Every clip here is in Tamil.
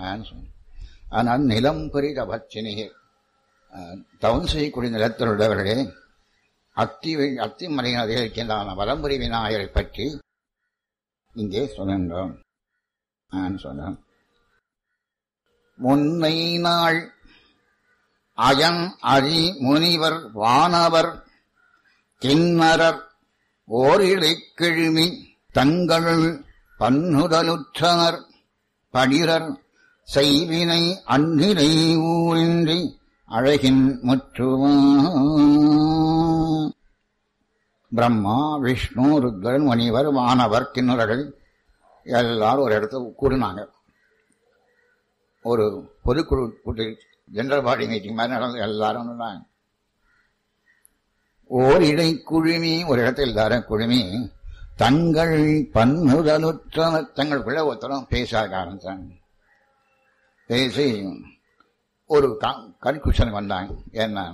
ஆனால் நிலம் பெரித பச்சினிகை தவம் செய்யக்கூடிய நிலத்தில் உள்ளவர்களே அத்தி அத்தி மலையின் அதிகரிக்கின்றான வலம்புரி விநாயகரை பற்றி இங்கே சொல்கின்றோம் நான் சொன்னேன் முன்னை நாள் அயன் அரி முனிவர் வானவர் கிண்ணரர் ஓரிலை கிழுமி தங்களுள் பன்னுதலுற்றனர் படிரர் செய்வினை அந்நிலை ஊரின்றி அழகின் முற்றுவா பிரம்மா விஷ்ணு ருத்ரன் முனிவர் வானவர் கிண்ணறர்கள் எல்லாரும் ஒரு இடத்துல கூடினாங்க ஒரு பொதுக்குழு கூட்டி ஜெனரல் பாடி மீட்டிங் மாதிரி நடந்து எல்லாரும் இருந்தாங்க ஓர் இடை குழுமி ஒரு இடத்தில் எல்லாரும் குழுமி தங்கள் பன்முதலுற்ற தங்களுக்குள்ள ஒருத்தரும் பேச ஆரம்பித்தாங்க பேசி ஒரு கன்குஷன் வந்தாங்க என்ன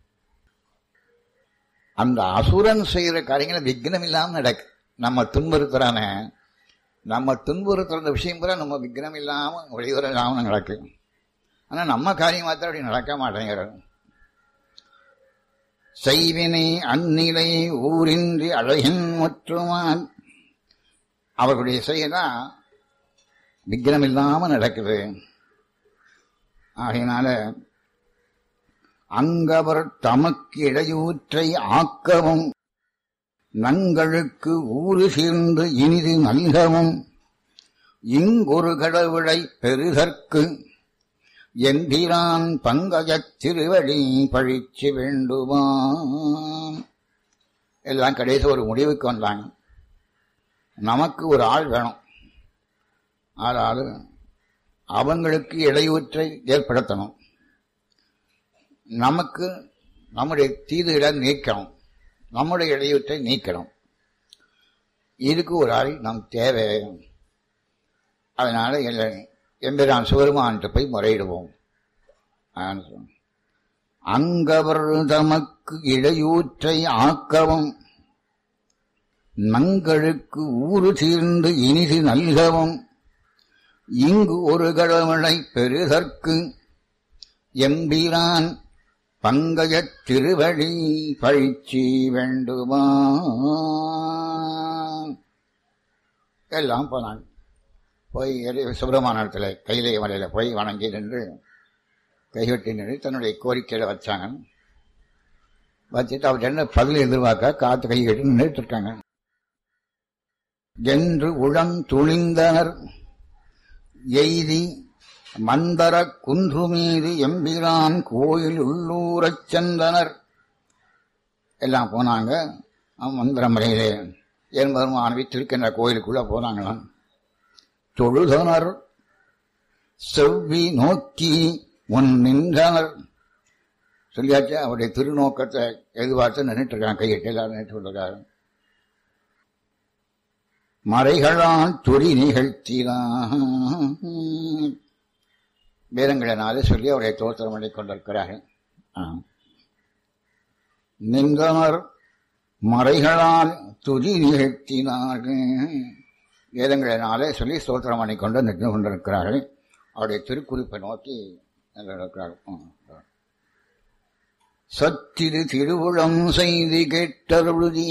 அந்த அசுரன் செய்யற காரியங்களை விக்னம் இல்லாம நடக்கு நம்ம துன்புறுத்துறான நம்ம துன்புறுத்துற விஷயம் கூட நம்ம விக்னம் இல்லாம வெளிவர இல்லாம நடக்கு ஆனா நம்ம காரியம் மாத்திரம் அப்படி நடக்க மாட்டேங்கிறது செய்வினை அந்நிலை ஊரின்றி அழகின் முற்றுமான் அவர்களுடைய செயலாம் விக்னம் இல்லாம நடக்குது ஆகையினால அங்கவர் தமக்கு இடையூற்றை ஆக்கவும் நங்களுக்கு ஊறு சேர்ந்து இனிது நல்கவும் இங்கொரு கடவுளை பெருதற்கு எம்பிரான் பங்கஜத் திருவடி பழிச்சு வேண்டுமாம் எல்லாம் கடைசி ஒரு முடிவுக்கு வந்தாங்க நமக்கு ஒரு ஆள் வேணும் ஆளாது அவங்களுக்கு இடையூற்றை ஏற்படுத்தணும் நமக்கு நம்முடைய தீதுகளை நீக்கணும் நம்முடைய இடையூற்றை நீக்கணும் இதுக்கு ஒரு ஆள் நம் தேவை அதனால எம்பிரான் சிவருமான்ட்டு போய் முறையிடுவோம் அங்கவர் தமக்கு இடையூற்றை ஆக்கவும் நங்களுக்கு ஊறு தீர்ந்து இனிது நல்கவும் இங்கு ஒரு கடவுளை பெருதற்கு எம்பிரான் பங்கஜத் திருவடி பழிச்சி வேண்டுமா எல்லாம் போனாங்க போய் சுப்பிரமணியத்தில் கையிலே மலையில் போய் வணங்கி நின்று கைகட்டி நின்று தன்னுடைய கோரிக்கையில வச்சாங்க வச்சுட்டு அவர் என்ன பதில் எதிர்பார்க்க காத்து கை கட்டி நின்றுட்டு இருக்காங்க என்று உளம் துணிந்தனர் எய்தி மந்தர குன்று மீது எம்பிரான் கோயில் உள்ளூரச் சென்றனர் எல்லாம் போனாங்க மந்திர முறையிலே என்பதுமானவி திருக்கின்ற கோயிலுக்குள்ள போனாங்களாம் தொழுதனர் செவ்வி நோக்கி முன் நின்றனர் சொல்லியாச்சு அவருடைய திருநோக்கத்தை எதிர்பார்த்து நின்றுட்டு இருக்காங்க கையிட்டு எல்லாரும் நின்று இருக்காரு மறைகளால் துரி நிகழ்த்தினான் வேதங்களினாலே சொல்லி அவருடைய தோற்றம் பண்ணி கொண்டிருக்கிறார்கள் நின்றனர் மறைகளால் துதி நிகழ்த்தினார்கள் வேதங்களினாலே சொல்லி ஸ்தோத்திரம் பண்ணி கொண்டு நின்று கொண்டிருக்கிறார்கள் அவருடைய திருக்குறிப்பை நோக்கி இருக்கிறார்கள் சத்திரு திருவுளம் செய்து கேட்டருளுதி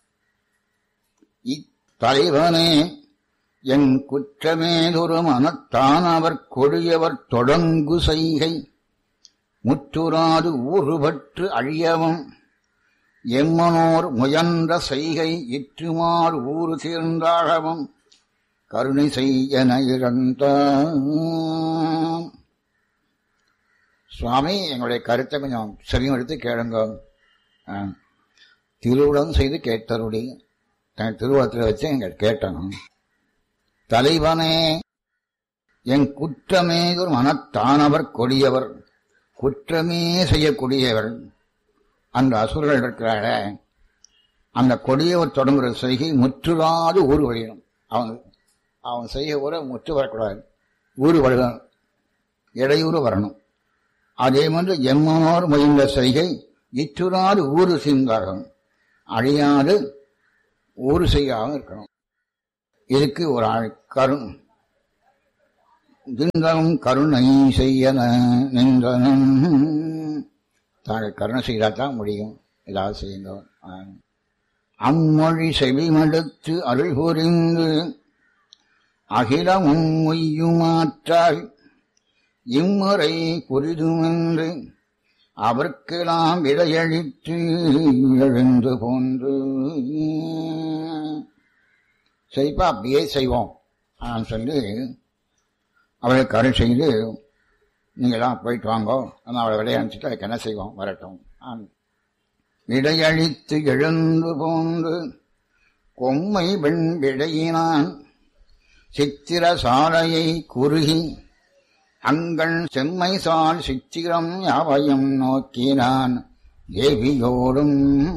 இத்தலைவனே என் குற்றமேதொரு மனத்தான் அவர் கொடியவர் தொடங்கு செய்கை முற்றுராது ஊறுபற்று அழியவும் எம்மனோர் முயன்ற செய்கை இற்றுமாறு ஊறு தீர்ந்தாகவும் கருணை செய்யன இறந்தான் சுவாமி எங்களுடைய கருத்தை கொஞ்சம் செவியும் எடுத்து கேளுங்க திருவிழம் செய்து கேட்டருடைய தன் திருவுளத்தில் வச்சு எங்க கேட்டணும் தலைவனே என் குற்றமே ஒரு மனத்தானவர் கொடியவர் குற்றமே செய்யக்கூடியவர் அந்த அசுரர்கள் இருக்கிறார அந்த கொடியவர் தொடங்குற செய்கை முற்றுலாது ஊறு வழியணும் அவன் அவன் செய்ய கூட முற்று வரக்கூடாது ஊறு வழியணும் இடையூறு வரணும் அதே மாதிரி எம்மனோர் முயன்ற செய்கை இற்றுறாது ஊறு செய்தாகும் அழியாது ஊறு செய்யாமல் இருக்கணும் இதுக்கு ஒரு ஆள் கரும் திந்தனும் கருணை செய்யன நின்றனும் தாங்கள் கருணை செய்தாதான் முடியும் ஏதாவது செய்யுங்க அம்மொழி செவிமடுத்து அருள் புரிந்து அகிலமும் உய்யுமாற்றால் இம்முறை புரிதுமென்று அவர்க்கெல்லாம் விடையளித்து எழுந்து போன்று சரிப்பா அப்படியே செய்வோம் நான் சொல்லி அவளுக்கு அருள் செய்து நீங்களாம் போயிட்டு வாங்கோ நான் அவளை விளையாண்டுட்டு அதுக்கு என்ன செய்வோம் வரட்டும் ஆம். விடையளித்து எழுந்து போன்று கொம்மை வெண் விடையினான் சித்திர சாலையை குறுகி அங்கள் செம்மை சால் சித்திரம் யாவையும் நோக்கினான் தேவியோடும்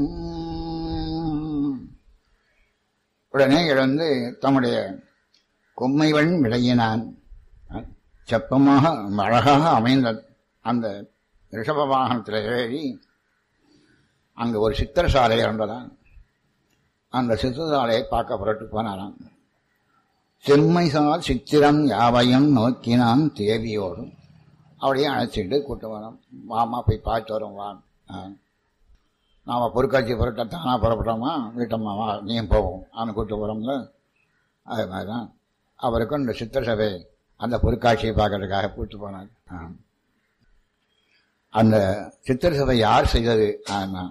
உடனே எழுந்து தம்முடைய கொம்மைவன் விளையினான் செப்பமாக அழகாக அமைந்த அந்த ரிஷப வாகனத்தில் ஏறி அங்கு ஒரு சித்திர சாலை இருந்ததாம் அந்த சித்திரசாலையை பார்க்க புரட்டு போனாராம் செம்மைசால் சித்திரம் யாவையும் நோக்கினான் தேவியோடும் அவளையும் அழைச்சிட்டு கூட்டு வரோம் வாமா போய் பார்த்து வரோம் வா நாம் பொருட்காட்சி புரட்ட தானா புறப்பட்டோமா வீட்டம்மா வா நீயும் போவோம் அவனு கூட்டு போகிறோம்ல அது மாதிரி தான் அவருக்கும் இந்த சித்திர சபை அந்த பொருட்காட்சியை பார்க்கறதுக்காக கூட்டு போனார் ஆ. அந்த சித்திர சபை யார் செய்தது ஆனா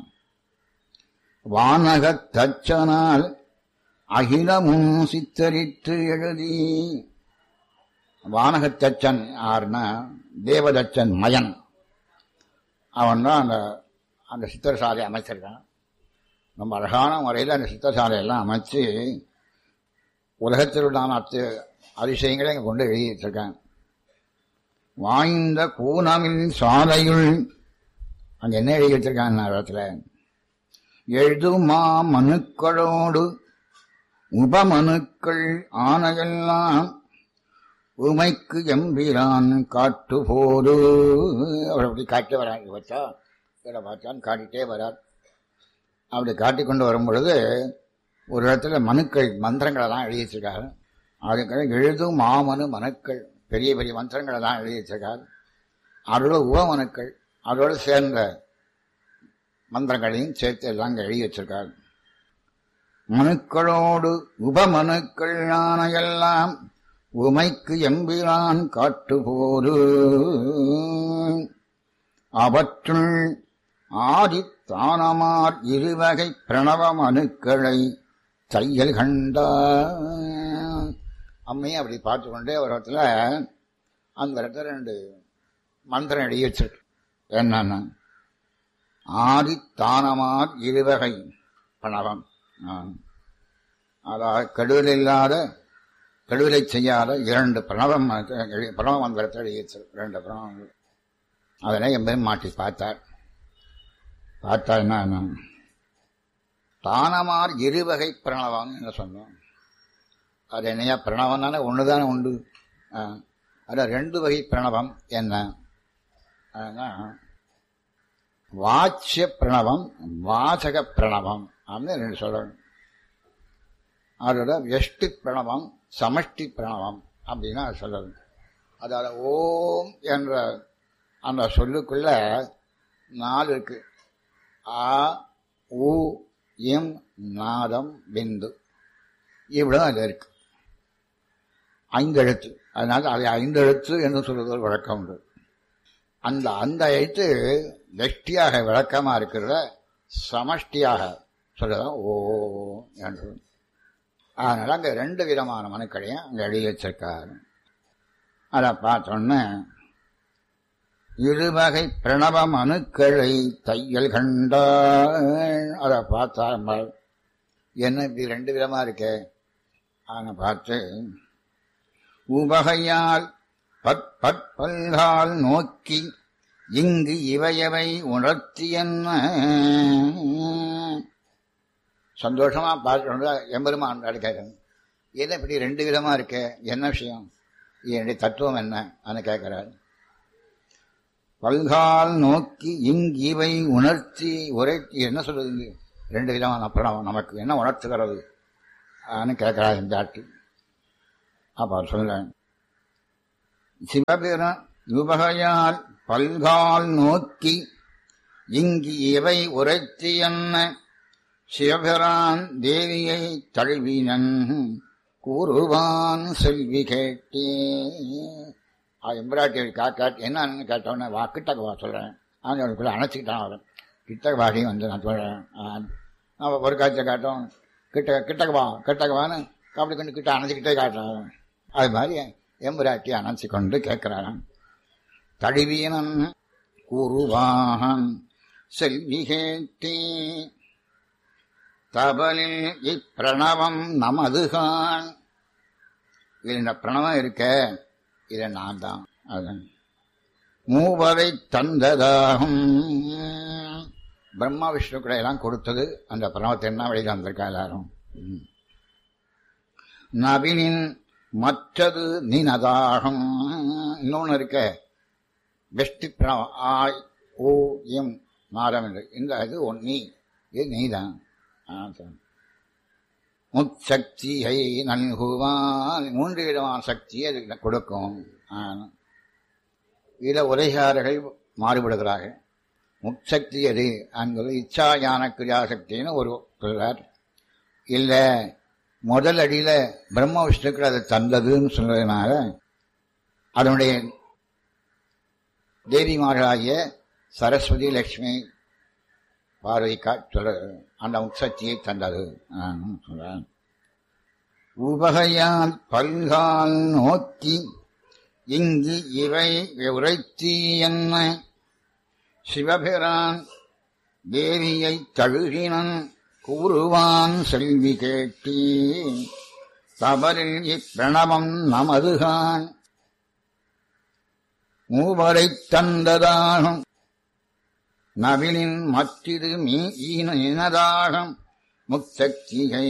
வானகத் தச்சனால் அகிலமும் சித்தரித்து எழுதி வானகத்தச்சன் யாருன்னா தேவதச்சன் மயன் அவன் தான் அந்த அந்த சித்திரசாலை அமைச்சிருக்கான் ரொம்ப அழகான முறையில் அந்த சித்திரசாலையெல்லாம் அமைச்சு உலகத்தில் உண்டான அத்து அதிசயங்களை இங்கே கொண்டு எழுதி வச்சிருக்கான் வாய்ந்த கூனமின் சாலையுள் அங்கே என்ன எழுதி வச்சிருக்கான் அந்த இடத்துல எழுதுமா மனுக்களோடு உபமனுக்கள் ஆனையெல்லாம் உமைக்கு எம்பிரான் காட்டு போது அவர் அப்படி காட்டி வராங்க வச்சா இதை பார்த்தான் காட்டிட்டே வரார் அப்படி காட்டிக் கொண்டு வரும் பொழுது ஒரு இடத்துல மனுக்கள் மந்திரங்களை தான் எழுதி வச்சிருக்காரு அதுக்கு எழுதும் மாமனு மனுக்கள் பெரிய பெரிய மந்திரங்களை தான் எழுதி வச்சிருக்காரு அதோட உபமனுக்கள் அதோடு சேர்ந்த மந்திரங்களையும் சேர்த்து எல்லாம் அங்கே எழுதி வச்சிருக்காரு மனுக்களோடு உபமனுக்கள் ஆனையெல்லாம் உமைக்கு எம்பிரான் காட்டுபோது அவற்றுள் ஆதித்தானமார் இருவகை பிரணவ மனுக்களை தையல் கண்டார் அம்மையும் அப்படி பார்த்து கொண்டே ஒரு இடத்துல அந்த இடத்துல ரெண்டு மந்திரம் எழுதி வச்சிருக்கு என்னன்னா ஆதித்தானமார் இருவகை பிரணவம் அதாவது கெடுதல் இல்லாத கெடுதலை செய்யாத இரண்டு பிரணவம் பிரணவ மந்திரத்தை எழுதி வச்சிருக்கு ரெண்டு பிரணவங்கள் அதெல்லாம் என் பேர் மாட்டி பார்த்தார் பார்த்தா என்ன தானமார் இருவகை பிரணவம் என்ன சொன்னோம் அது என்னையா பிரணவம்னால ஒன்று தானே உண்டு அதான் ரெண்டு வகை பிரணவம் என்ன அதுனா வாட்சிய பிரணவம் வாசக பிரணவம் அப்படின்னு ரெண்டு சொல்லணும் அதோட வெஷ்டி பிரணவம் சமஷ்டி பிரணவம் அப்படின்னு அது சொல்லணும் அதாவது ஓம் என்ற அந்த சொல்லுக்குள்ள நாலு இருக்கு ஆ உ இம் நாதம் பிந்து இவ்வளவு அது இருக்கு ஐந்து எழுத்து அதனால அதை ஐந்து எழுத்து என்று சொல்வது ஒரு வழக்கம் உண்டு அந்த அந்த எழுத்து வெஷ்டியாக விளக்கமா இருக்கிறத சமஷ்டியாக சொல்லதான் ஓ என்று அதனால அங்க ரெண்டு விதமான மனுக்களையும் அங்க எழுதி வச்சிருக்காரு அதை பார்த்தோன்னே இருவகை பிரணவ மனுக்களை தையல் கண்டாள் அதை பார்த்தா என்ன இப்படி ரெண்டு விதமா இருக்கே அவனை பார்த்து உவகையால் பட் பற்பல்கால் நோக்கி இங்கு இவையவை உணர்த்தி என்ன சந்தோஷமா பார்த்து எம்பெருமான் கேட்கணும் என்ன இப்படி ரெண்டு விதமா இருக்க என்ன விஷயம் என்னுடைய தத்துவம் என்ன అని கேட்கிறார் பல்கால் நோக்கி இங்கிவை உணர்த்தி உரைத்தி என்ன சொல்றது ரெண்டு விதமான பிரணவம் நமக்கு என்ன உணர்த்துகிறது ஆன்னு கேட்கிறார் இந்த ஆட்டு அப்ப அவர் சொல்றேன் சிவபிரன் உபகையால் பல்கால் நோக்கி இங்கு இவை உரைத்து என்ன சிவபிரான் தேவியை தழுவினன் கூறுவான் செல்வி கேட்டே எம்பிராட்டி காக்காட்டி என்னன்னு கேட்டவொடனே வா கிட்டக்க வா சொல்றேன் அவனுக்குள்ள அணைச்சிக்கிட்டான் அவன் கிட்டக்க வாடி வந்து நான் சொல்றேன் அவன் ஒரு காட்சியை காட்டும் கிட்ட கிட்டக்க வா கிட்டக்க வான்னு அப்படி கொண்டு கிட்ட அணைச்சிக்கிட்டே காட்டுறான் அது மாதிரி எம்பிராட்டி அணைச்சி கொண்டு கேட்கிறான் தழுவியனன் கூறுவான் செல்வி கேட்டே தபலில் இப்பிரணவம் நமதுகான் இது இந்த பிரணவம் இருக்க இது நான் தான் அதன் மூவரை தந்ததாகும் பிரம்மா விஷ்ணுக்களை எல்லாம் கொடுத்தது அந்த பிரணவத்தை என்ன வெளியில் வந்திருக்கா எல்லாரும் நபினின் மற்றது நினதாகும் இன்னொன்று இருக்க பெஸ்ட் பிரணவம் ஆய் ஓ எம் நாரம் என்று இந்த இது ஒன் நீ இது நீதான் முச்சக்தியை நல்குவான் மூன்று விதமான சக்தியை அது கொடுக்கும் இதில் உரைகாரர்கள் மாறுபடுகிறார்கள் முச்சக்தி எது அங்கு இச்சா ஞான கிரியாசக்தின்னு ஒரு சொல்றார் இல்லை முதல் அடியில் பிரம்ம விஷ்ணுக்கள் அதை தந்ததுன்னு சொல்றதுனால அதனுடைய தேவிமார்களாகிய சரஸ்வதி லட்சுமி பார்வதிக்கா சொல்ல அந்த முக்சக்தியை தந்தது சொல்றேன் உபகையால் பல்கால் நோக்கி இங்கு இவை உரைத்தி என்ன சிவபிரான் தேவியை தழுகினன் கூறுவான் செல்வி கேட்டி தவறில் இப்பிரணவம் நமதுகான் மூவரை தந்ததாகும் நவிலின் மற்றிது மீ ஈனதாகம் முக்சக்திகை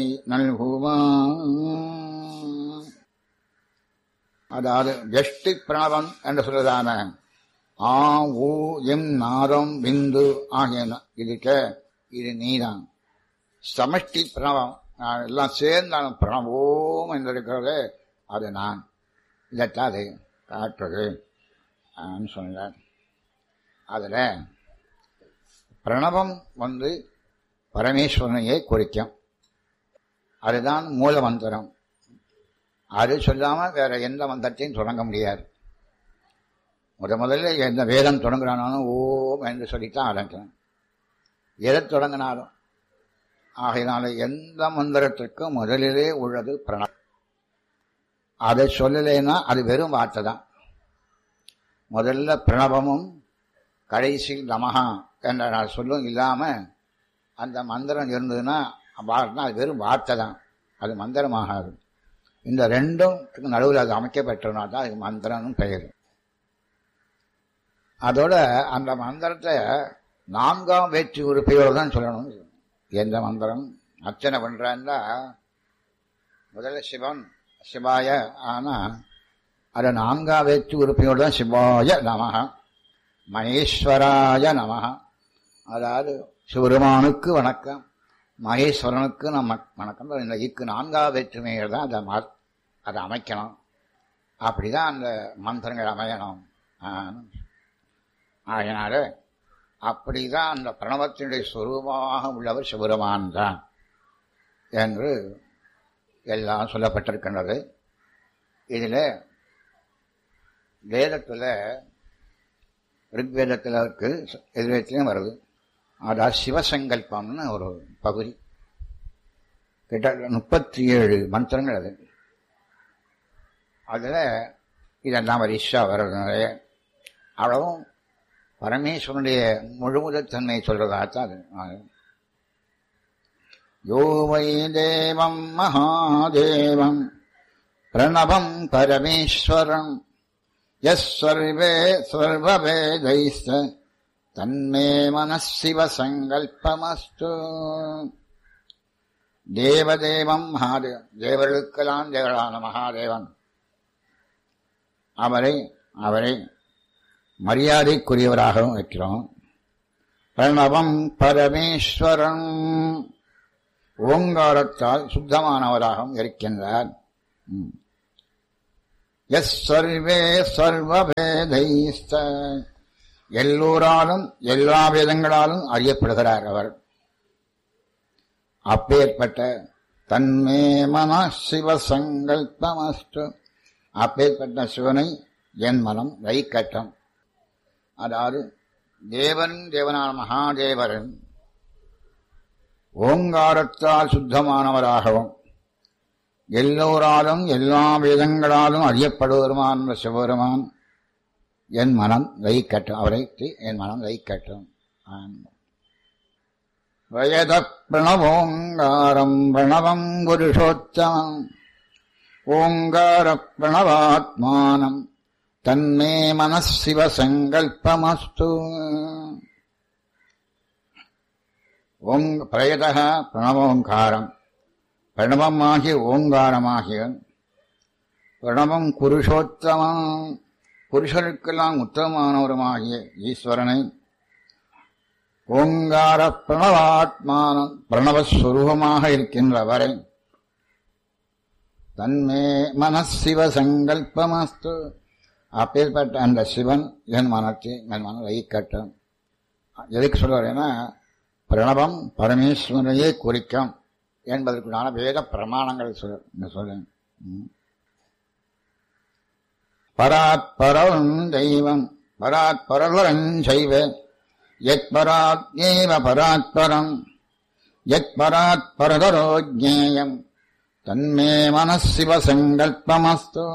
நல்குவான் அதாவது ஜஷ்டி பிரணவம் என்று சொல்றதான ஆ ஊ எம் நாதம் பிந்து ஆகியன இதுக்க இது நீதான் சமஷ்டி பிரணவம் நான் எல்லாம் சேர்ந்தாலும் பிரணவோம் என்று இருக்கிறது அது நான் இதைத்தான் அது காட்டுறது சொன்னார் அதில் பிரணவம் வந்து பரமேஸ்வரனையே குறிக்கும் அதுதான் மூல மந்திரம் அது சொல்லாம வேற எந்த மந்திரத்தையும் தொடங்க முடியாது முத முதல்ல எந்த வேதம் தொடங்குறானாலும் ஓம் என்று சொல்லித்தான் ஆரம்பிக்கணும் எதை தொடங்கினாலும் ஆகையினால எந்த மந்திரத்திற்கும் முதலிலே உள்ளது பிரணவம் அதை சொல்லலைன்னா அது வெறும் வார்த்தை தான் முதல்ல பிரணவமும் கடைசியில் நமகா என்ற நான் சொல்லும் இல்லாம அந்த மந்திரம் இருந்ததுன்னா அது வெறும் வார்த்தை தான் அது மந்திரமாகாது இந்த ரெண்டும் நடுவில் அது அமைக்கப்பட்டனா தான் அதுக்கு மந்திரம்னு பெயர் அதோட அந்த மந்திரத்தை நான்காம் வேற்று உறுப்பையோடு தான் சொல்லணும் எந்த மந்திரம் அர்ச்சனை பண்றான்னா முதல்ல சிவன் சிவாய ஆனா அதை நான்காம் வேற்று உறுப்பையோடு தான் சிவாய நமக மகேஸ்வராய நமக அதாவது சிவருமானுக்கு வணக்கம் மகேஸ்வரனுக்கு நம்ம வணக்கம் இந்த இக்கு நான்காவது வேற்றுமைகள் தான் அதை அதை அமைக்கணும் அப்படிதான் அந்த மந்திரங்கள் அமையணும் ஆகினால அப்படிதான் அந்த பிரணவத்தினுடைய சுரூபமாக உள்ளவர் சிவருமான் தான் என்று எல்லாம் சொல்லப்பட்டிருக்கின்றது இதில் வேதத்தில் ரிக்வேதத்தில் இருக்கு எதிர்வேதத்திலையும் வருது அதாவது சிவசங்கல்பம்னு ஒரு பகுதி கிட்ட முப்பத்தி ஏழு மந்திரங்கள் அது அதில் இதெல்லாம் வரிசா வர்றதுனால அவ்வளவும் பரமேஸ்வரனுடைய முழுமுதத்தன்மையை சொல்றதாகத்தான் அது யோவை தேவம் மகாதேவம் பிரணவம் பரமேஸ்வரம் எஸ் சர்வே சர்வவேதைஸ்த தன்மே மனசிவ சங்கல்பமஸ்து தேவதேவம் மகாதேவன் தேவர்களுக்கெல்லாம் தேவரான மகாதேவன் அவரை அவரை மரியாதைக்குரியவராகவும் வைக்கிறோம் பிரணவம் பரமேஸ்வரன் ஓங்காரத்தால் சுத்தமானவராகவும் இருக்கின்றார் எஸ் சர்வே சர்வவேதைஸ்த எல்லோராலும் எல்லா வேதங்களாலும் அறியப்படுகிறார் அவர் அப்பேற்பட்ட தன்மே மன சிவசங்கல்பமஸ்து அப்பேற்பட்ட சிவனை என் மனம் வைக்கட்டும் அதாவது தேவன் தேவனான மகாதேவரன் ஓங்காரத்தால் சுத்தமானவராகவும் எல்லோராலும் எல்லா வேதங்களாலும் அறியப்படுவருமான சிவபெருமான் என் மனம் வைக்கட்டும் அவரை என் மனம் வைக்கட்டும் வயத பிரணவோங்காரம் பிரணவம் புருஷோத்தமம் ஓங்கார பிரணவாத்மானம் தன்மே மனசிவசங்கல்பமஸ்து ஓங் பிரயதக பிரணவோங்காரம் பிரணவமாகிய ஓங்காரமாகிய பிரணவம் புருஷோத்தமம் புருஷனுக்கெல்லாம் உத்தமமானவருமாகிய ஈஸ்வரனை ஓங்கார பிரணவாத்மானம் பிரணவஸ்வரூபமாக இருக்கின்றவரை தன்மே மனசிவ சங்கல்பமஸ்து அப்பேற்பட்ட அந்த சிவன் என் மனத்தை என் மனம் வைக்கட்டும் எதுக்கு சொல்லுவாருன்னா பிரணவம் பரமேஸ்வரையே குறிக்கும் என்பதற்குண்டான வேத பிரமாணங்கள் சொல்ல சொல்ல பராத்பரம் தெய்வம் பராத்பரவரன் செய்வ எத் பராத்யேவ பராத்பரம் எத் பராத்பரதரோ ஜேயம் தன்மே மனசிவ சங்கல்பமஸ்து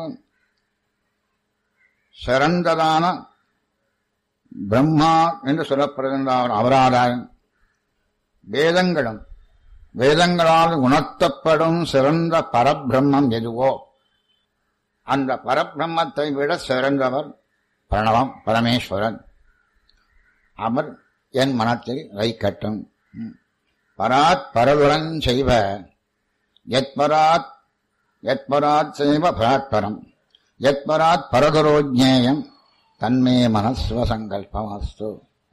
சிறந்ததான பிரம்மா என்று சொல்லப்படுகின்ற அவராதாயம் வேதங்களும் வேதங்களால் உணர்த்தப்படும் சிறந்த பரபிரம்மம் எதுவோ அந்த பரபிரம்மத்தை விட சிறந்தவர் பிரணவம் பரமேஸ்வரன் அவர் என் மனத்தில் வைக்கட்டும் பராத் பரதுரன் செய்வ எத்பராத் எத்பராத் செய்வ பராத்பரம் எத்பராத் பரதுரோஜ்ஞேயம் தன்மே மனஸ்வசங்கல்பமஸ்து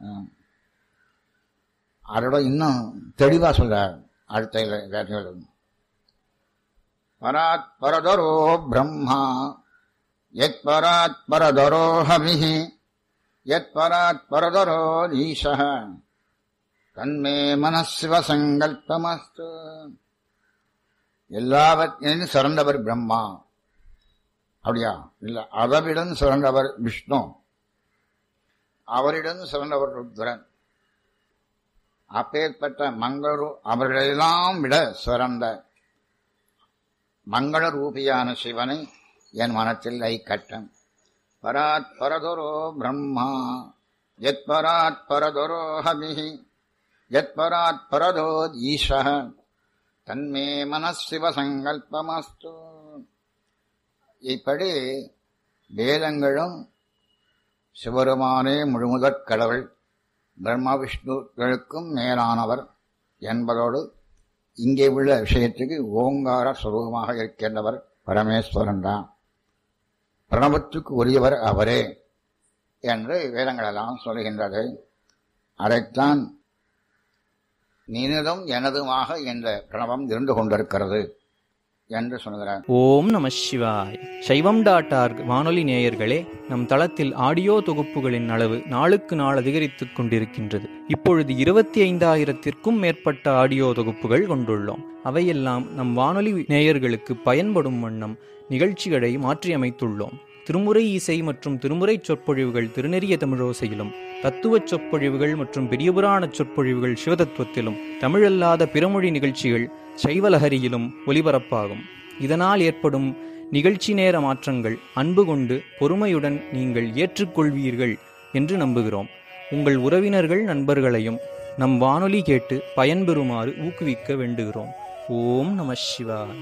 அதோட இன்னும் தெளிவா சொல்றார் அடுத்த பராத் பரதரோ பிரம்மா எத் பராத் பரதரோ ஹவிஹி எத் பராத் பரதரோ ஈஷ தன்மே மனசிவசங்கல்பமஸ்து எல்லாவற்றையும் சிறந்தவர் பிரம்மா அப்படியா இல்ல அதவிடம் சிறந்தவர் விஷ்ணு அவரிடம் சிறந்தவர் ருத்ரன் அப்பேற்பட்ட மங்கள அவர்களெல்லாம் விட சிறந்த மங்கள ரூபியான சிவனை என் மனத்தில் ஐக்கட்டம் பராத் பரதொரோ பிரம்மா எத் பராத் பரதொரோ ஹமிஹி எத் பராத் பரதோ ஈஷ தன்மே மனசிவ சங்கல்பமஸ்து இப்படி வேதங்களும் சிவருமானே முழுமுதற் கடவுள் பிரம்ம விஷ்ணுக்களுக்கும் மேலானவர் என்பதோடு இங்கே உள்ள விஷயத்துக்கு ஓங்கார சுரூபமாக இருக்கின்றவர் பரமேஸ்வரன் தான் பிரணவத்துக்கு உரியவர் அவரே என்று வேதங்களெல்லாம் சொல்கின்றது அதைத்தான் நீனதும் எனதுமாக என்ற பிரணவம் இருந்து கொண்டிருக்கிறது என்று சொல்கிறார் ஓம் நம சிவாய் சைவம் டாட் ஆர்க் வானொலி நேயர்களே நம் தளத்தில் ஆடியோ தொகுப்புகளின் அளவு நாளுக்கு நாள் அதிகரித்துக் கொண்டிருக்கின்றது இப்பொழுது இருபத்தி ஐந்தாயிரத்திற்கும் மேற்பட்ட ஆடியோ தொகுப்புகள் கொண்டுள்ளோம் அவையெல்லாம் நம் வானொலி நேயர்களுக்கு பயன்படும் வண்ணம் நிகழ்ச்சிகளை மாற்றியமைத்துள்ளோம் திருமுறை இசை மற்றும் திருமுறை சொற்பொழிவுகள் திருநெறிய தமிழோசையிலும் தத்துவச் சொற்பொழிவுகள் மற்றும் பெரியபுராண சொற்பொழிவுகள் சிவதத்துவத்திலும் தமிழல்லாத பிறமொழி நிகழ்ச்சிகள் சைவலஹரியிலும் ஒலிபரப்பாகும் இதனால் ஏற்படும் நிகழ்ச்சி நேர மாற்றங்கள் அன்பு கொண்டு பொறுமையுடன் நீங்கள் ஏற்றுக்கொள்வீர்கள் என்று நம்புகிறோம் உங்கள் உறவினர்கள் நண்பர்களையும் நம் வானொலி கேட்டு பயன்பெறுமாறு ஊக்குவிக்க வேண்டுகிறோம் ஓம் நம சிவாய்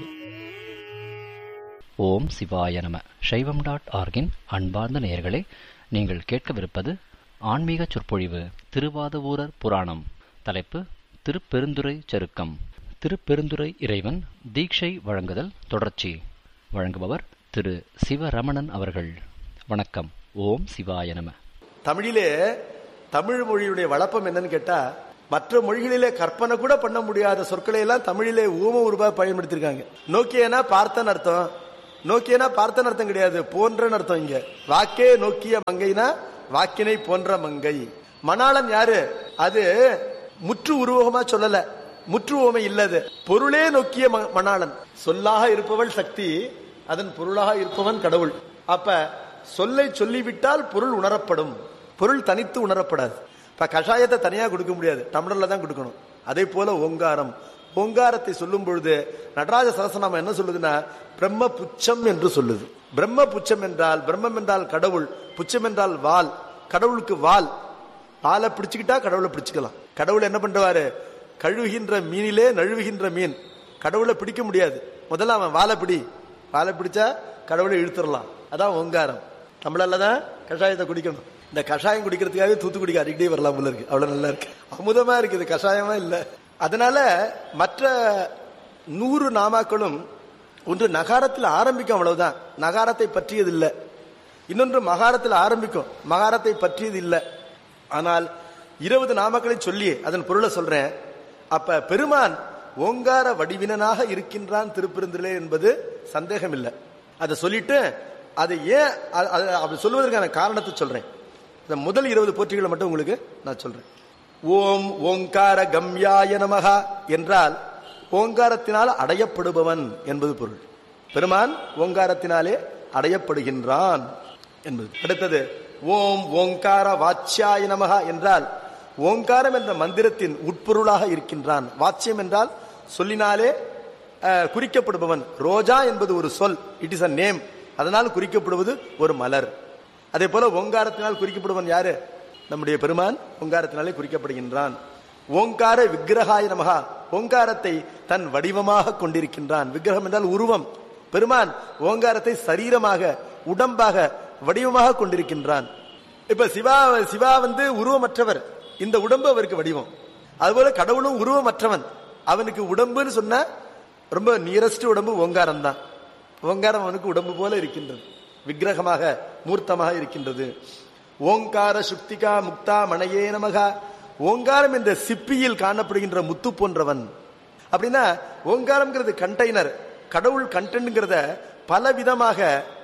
ஓம் சிவாய நம சைவம் டாட் ஆர்கின் அன்பார்ந்த நேயர்களே நீங்கள் கேட்கவிருப்பது ஆன்மீக சொற்பொழிவு திருவாதவூரர் புராணம் தலைப்பு திருப்பெருந்துறை சருக்கம் திருப்பெருந்துறை இறைவன் தீட்சை வழங்குதல் தொடர்ச்சி வழங்குபவர் திரு சிவரமணன் அவர்கள் வணக்கம் ஓம் சிவாய நம தமிழிலே தமிழ் மொழியுடைய வழப்பம் என்னன்னு கேட்டா மற்ற மொழிகளிலே கற்பனை கூட பண்ண முடியாத சொற்களை எல்லாம் தமிழிலே ஊம உருவா பயன்படுத்திருக்காங்க நோக்கியனா பார்த்தன் அர்த்தம் நோக்கியனா பார்த்தன அர்த்தம் கிடையாது போன்றன்னு அர்த்தம் இங்க வாக்கே நோக்கிய மங்கைனா வாக்கினை போன்ற மங்கை மணாளன் யாரு அது முற்று உருவகமா சொல்லல முற்று உவமை இல்லது பொருளே நோக்கிய ம- மணாளன் சொல்லாக இருப்பவள் சக்தி அதன் பொருளாக இருப்பவன் கடவுள் அப்ப சொல்லை சொல்லிவிட்டால் பொருள் உணரப்படும் பொருள் தனித்து உணரப்படாது இப்ப கஷாயத்தை தனியா கொடுக்க முடியாது டம்ளர்ல தான் கொடுக்கணும் அதே போல ஓங்காரம் ஓங்காரத்தை சொல்லும் பொழுது நடராஜ சரசநாமம் என்ன சொல்லுதுன்னா பிரம்ம புச்சம் என்று சொல்லுது பிரம்ம புச்சம் என்றால் பிரம்மம் என்றால் கடவுள் புச்சம் என்றால் வால் கடவுளுக்கு வால் வாலை பிடிச்சுக்கிட்டா கடவுளை பிடிச்சுக்கலாம் கடவுள் என்ன பண்றாரு கழுவுகின்ற மீனிலே நழுவுகின்ற மீன் கடவுளை பிடிக்க முடியாது முதல்ல அவன் வாழை பிடி வாழை பிடிச்சா கடவுளை இழுத்துடலாம் அதான் ஓங்காரம் நம்மளால தான் கஷாயத்தை குடிக்கணும் இந்த கஷாயம் குடிக்கிறதுக்காகவே தூத்துக்குடிக்கு அடிக்கடி வரலாம் போல இருக்கு அவ்வளவு நல்லா இருக்கு அமுதமா இருக்குது கஷாயமா இல்ல அதனால மற்ற நூறு நாமாக்களும் ஒன்று நகாரத்தில் ஆரம்பிக்கும் அவ்வளவுதான் நகாரத்தை பற்றியது இல்லை இன்னொன்று மகாரத்தில் ஆரம்பிக்கும் மகாரத்தை பற்றியது இல்லை ஆனால் இருபது நாமக்களை சொல்லி அதன் பொருளை சொல்றேன் அப்ப பெருமான் ஓங்கார வடிவினனாக இருக்கின்றான் திருப்பெருந்திலே என்பது சந்தேகம் இல்லை அதை சொல்லிட்டு அதை ஏன் அ- அ- அப்படி சொல்வதற்கான காரணத்தை சொல்றேன் இந்த முதல் இருபது போற்றிகளை மட்டும் உங்களுக்கு நான் சொல்றேன் ஓம் ஓங்கார கம்யாய நமகா என்றால் ஓங்காரத்தினால் அடையப்படுபவன் என்பது பொருள் பெருமான் ஓங்காரத்தினாலே அடையப்படுகின்றான் என்பது அடுத்தது ஓம் ஓங்கார வாச்சியாய நமகா என்றால் ஓங்காரம் என்ற மந்திரத்தின் உட்பொருளாக இருக்கின்றான் வாச்சியம் என்றால் சொல்லினாலே அஹ், குறிக்கப்படுபவன் ரோஜா என்பது ஒரு சொல் இட் இஸ் அ நேம் அதனால் குறிக்கப்படுவது ஒரு மலர் அதே போல ஓங்காரத்தினால் குறிக்கப்படுவன் யாரு நம்முடைய பெருமான் ஓங்காரத்தினாலே குறிக்கப்படுகின்றான் ஓங்கார விக்கிரகாய நமகா ஓங்காரத்தை தன் வடிவமாக கொண்டிருக்கின்றான் விக்கிரகம் என்றால் உருவம் பெருமான் ஓங்காரத்தை சரீரமாக உடம்பாக வடிவமாக கொண்டிருக்கின்றான் இப்ப சிவா சிவா வந்து உருவமற்றவர் இந்த உடம்பு அவருக்கு வடிவம் அதுபோல கடவுளும் உருவமற்றவன் அவனுக்கு உடம்புன்னு சொன்னா ரொம்ப நியரஸ்ட் உடம்பு ஓங்காரம் தான் ஓங்காரம் அவனுக்கு உடம்பு போல இருக்கின்றது விக்கிரகமாக மூர்த்தமாக இருக்கின்றது ஓங்கார சுக்திகா முக்தா மணையே நமகா ஓங்காரம் என்ற சிப்பியில் காணப்படுகின்ற முத்து போன்றவன் அப்படின்னா ஓங்காரம்ங்கிறது கண்டெய்னர் கடவுள் கண்டென்ட்ங்கிறத பல விதமாக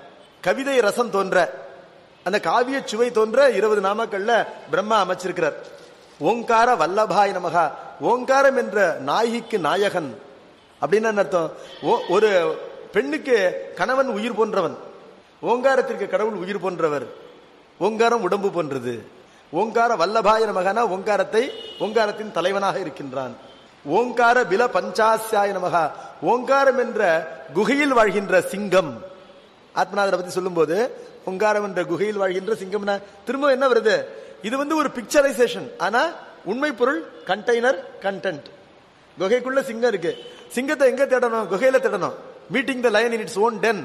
கவிதை ரசம் தோன்ற அந்த காவிய சுவை தோன்ற இருபது நாமக்கள்ல பிரம்மா அமைச்சிருக்கிறார் ஓங்கார வல்லபாய் நமகா ஓங்காரம் என்ற நாயகிக்கு நாயகன் அப்படின்னு என்ன அர்த்தம் ஓ- ஒரு பெண்ணுக்கு கணவன் உயிர் போன்றவன் ஓங்காரத்திற்கு கடவுள் உயிர் போன்றவர் ஓங்காரம் உடம்பு போன்றது ஓங்கார வல்லபாய நமகனா ஓங்காரத்தை ஓங்காரத்தின் தலைவனாக இருக்கின்றான் ஓங்கார பில பஞ்சாசியாய நமகா ஓங்காரம் என்ற குகையில் வாழ்கின்ற சிங்கம் ஆத்மநாதரை பத்தி சொல்லும்போது ஓங்காரம் என்ற குகையில் வாழ்கின்ற சிங்கம்னா திரும்ப என்ன வருது இது வந்து ஒரு பிக்சரைசேஷன் ஆனா உண்மை பொருள் கண்டெய்னர் கண்டென்ட் குகைக்குள்ள சிங்கம் இருக்கு சிங்கத்தை எங்க தேடணும் குகையில தேடணும் meeting the lion in its own den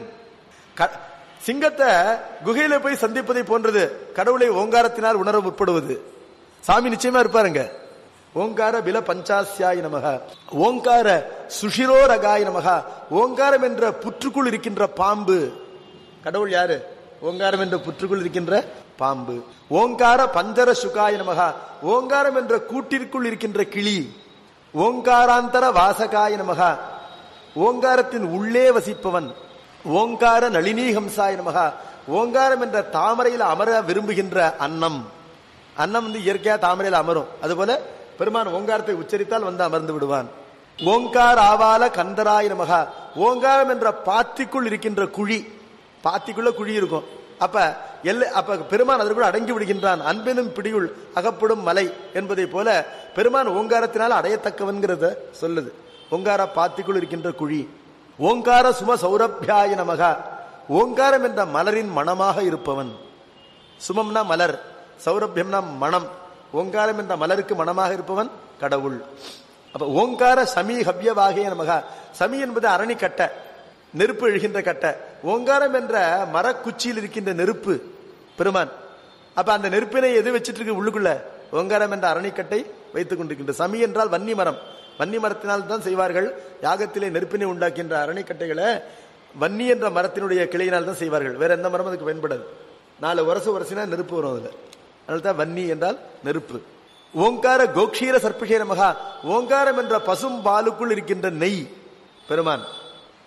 சிங்கத்தை குகையில போய் சந்திப்பதை போன்றது கடவுளை ஓங்காரத்தினால் உணர முற்படுவது சாமி நிச்சயமா இருப்பாருங்க ஓங்கார பில பஞ்சாசியாய நமக ஓங்கார சுஷிரோரகாய நமக ஓங்காரம் என்ற புற்றுக்குள் இருக்கின்ற பாம்பு கடவுள் யாரு ஓங்காரம் என்ற புற்றுக்குள் இருக்கின்ற பாம்பு ஓங்கார பஞ்சர சுகாய நமக ஓங்காரம் என்ற கூட்டிற்குள் இருக்கின்ற கிளி ஓங்காராந்தர வாசகாய நமக ஓங்காரத்தின் உள்ளே வசிப்பவன் ஓங்கார நளினீகம்சாய நமக ஓங்காரம் என்ற தாமரையில் அமர விரும்புகின்ற அன்னம் அன்னம் வந்து இயற்கையா தாமரையில் அமரும் அதுபோல பெருமான் ஓங்காரத்தை உச்சரித்தால் வந்து அமர்ந்து விடுவான் ஓங்கார் ஆவால கந்தராய நமகா ஓங்காரம் என்ற பாத்திக்குள் இருக்கின்ற குழி பாத்திக்குள்ள குழி இருக்கும் அப்ப எல்லை அப்ப பெருமான் அதற்குள் அடங்கி விடுகின்றான் அன்பெனும் பிடியுள் அகப்படும் மலை என்பதை போல பெருமான் ஓங்காரத்தினால் அடையத்தக்கவன்கிறத சொல்லுது ஓங்கார பாத்திக்குள் இருக்கின்ற குழி ஓங்கார சும சௌரபியாய நமகா ஓங்காரம் என்ற மலரின் மணமாக இருப்பவன் சுமம்னா மலர் சௌரபியம்னா மணம் ஓங்காரம் என்ற மலருக்கு மணமாக இருப்பவன் கடவுள் அப்ப ஓங்கார சமி ஹவ்யவாகிய நமகா சமி என்பது அரணிக்கட்டை நெருப்பு எழுகின்ற கட்டை ஓங்காரம் என்ற மரக்குச்சியில் இருக்கின்ற நெருப்பு பெருமான் அப்ப அந்த நெருப்பினை எது வச்சிட்டு இருக்கு உள்ளுக்குள்ள ஓங்காரம் என்ற அரணிக்கட்டை வைத்துக் கொண்டிருக்கின்ற சமி என்றால் வன்னி மரம் வன்னி மரத்தினால் தான் செய்வார்கள் யாகத்திலே நெருப்பினை உண்டாக்கின்ற அரணிக்கட்டைகளை வன்னி என்ற மரத்தினுடைய கிளையினால் தான் செய்வார்கள் வேற எந்த மரம் அதுக்கு பயன்படாது நாலு உரசு உரசினா நெருப்பு வரும் அதுல அதனால தான் வன்னி என்றால் நெருப்பு ஓங்கார கோக்ஷீர சர்ப்பகே நமகா ஓங்காரம் என்ற பசும் பாலுக்குள் இருக்கின்ற நெய் பெருமான்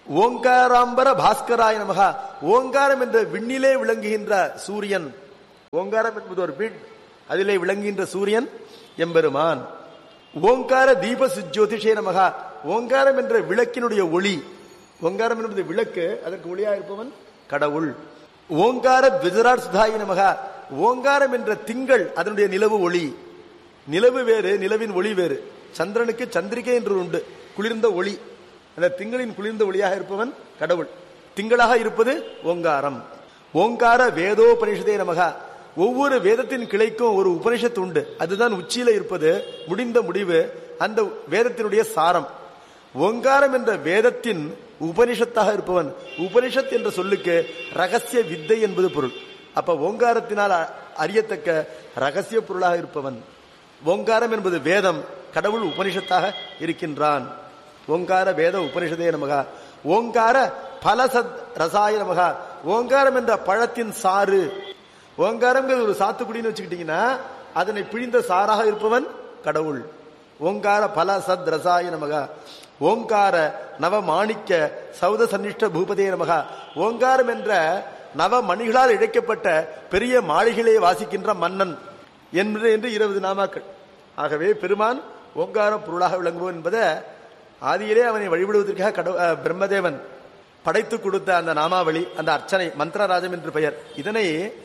ஓங்காராம்பர பாஸ்கராய நமகா ஓங்காரம் என்ற விண்ணிலே விளங்குகின்ற சூரியன் ஓங்காரம் என்பது ஒரு விண் அதிலே விளங்குகின்ற சூரியன் எம்பெருமான் ஓங்கார தீப சுஜோதிஷே நமகா ஓங்காரம் என்ற விளக்கினுடைய ஒளி ஓங்காரம் என்பது விளக்கு அதற்கு ஒளியா இருப்பவன் கடவுள் ஓங்கார விஜராட் சுதாயி நமகா ஓங்காரம் என்ற திங்கள் அதனுடைய நிலவு ஒளி நிலவு வேறு நிலவின் ஒளி வேறு சந்திரனுக்கு சந்திரிகை என்று உண்டு குளிர்ந்த ஒளி அந்த திங்களின் குளிர்ந்த ஒளியாக இருப்பவன் கடவுள் திங்களாக இருப்பது ஓங்காரம் ஓங்கார வேதோபனிஷதே நமகா ஒவ்வொரு வேதத்தின் கிளைக்கும் ஒரு உபனிஷத்து உண்டு அதுதான் உச்சியில இருப்பது முடிந்த முடிவு அந்த வேதத்தினுடைய சாரம் ஓங்காரம் என்ற வேதத்தின் உபனிஷத்தாக இருப்பவன் உபனிஷத் என்ற சொல்லுக்கு ரகசிய வித்தை என்பது பொருள் அப்ப ஓங்காரத்தினால் அ- அறியத்தக்க ரகசிய பொருளாக இருப்பவன் ஓங்காரம் என்பது வேதம் கடவுள் உபனிஷத்தாக இருக்கின்றான் ஓங்கார வேத உபனிஷதே நமகா ஓங்கார பலசத் ரசாய நமகா ஓங்காரம் என்ற பழத்தின் சாறு ஓங்காரம்ங்கிறது ஒரு சாத்துக்குடின்னு வச்சுக்கிட்டீங்கன்னா அதனை பிழிந்த சாராக இருப்பவன் கடவுள் ஓங்கார பல சத் ரசாய நமகா ஓங்கார நவ மாணிக்க சௌத சன்னிஷ்ட பூபதே நமகா ஓங்காரம் என்ற நவ மணிகளால் இழைக்கப்பட்ட பெரிய மாளிகையிலே வாசிக்கின்ற மன்னன் என்று என்று இருபது நாமாக்கள் ஆகவே பெருமான் ஓங்கார பொருளாக விளங்குவோம் என்பதை ஆதியிலே அவனை வழிபடுவதற்காக கட அஹ், பிரம்மதேவன் படைத்து கொடுத்த அந்த நாமாவளி அந்த அர்ச்சனை மந்திரராஜம் என்று பெயர் இதனை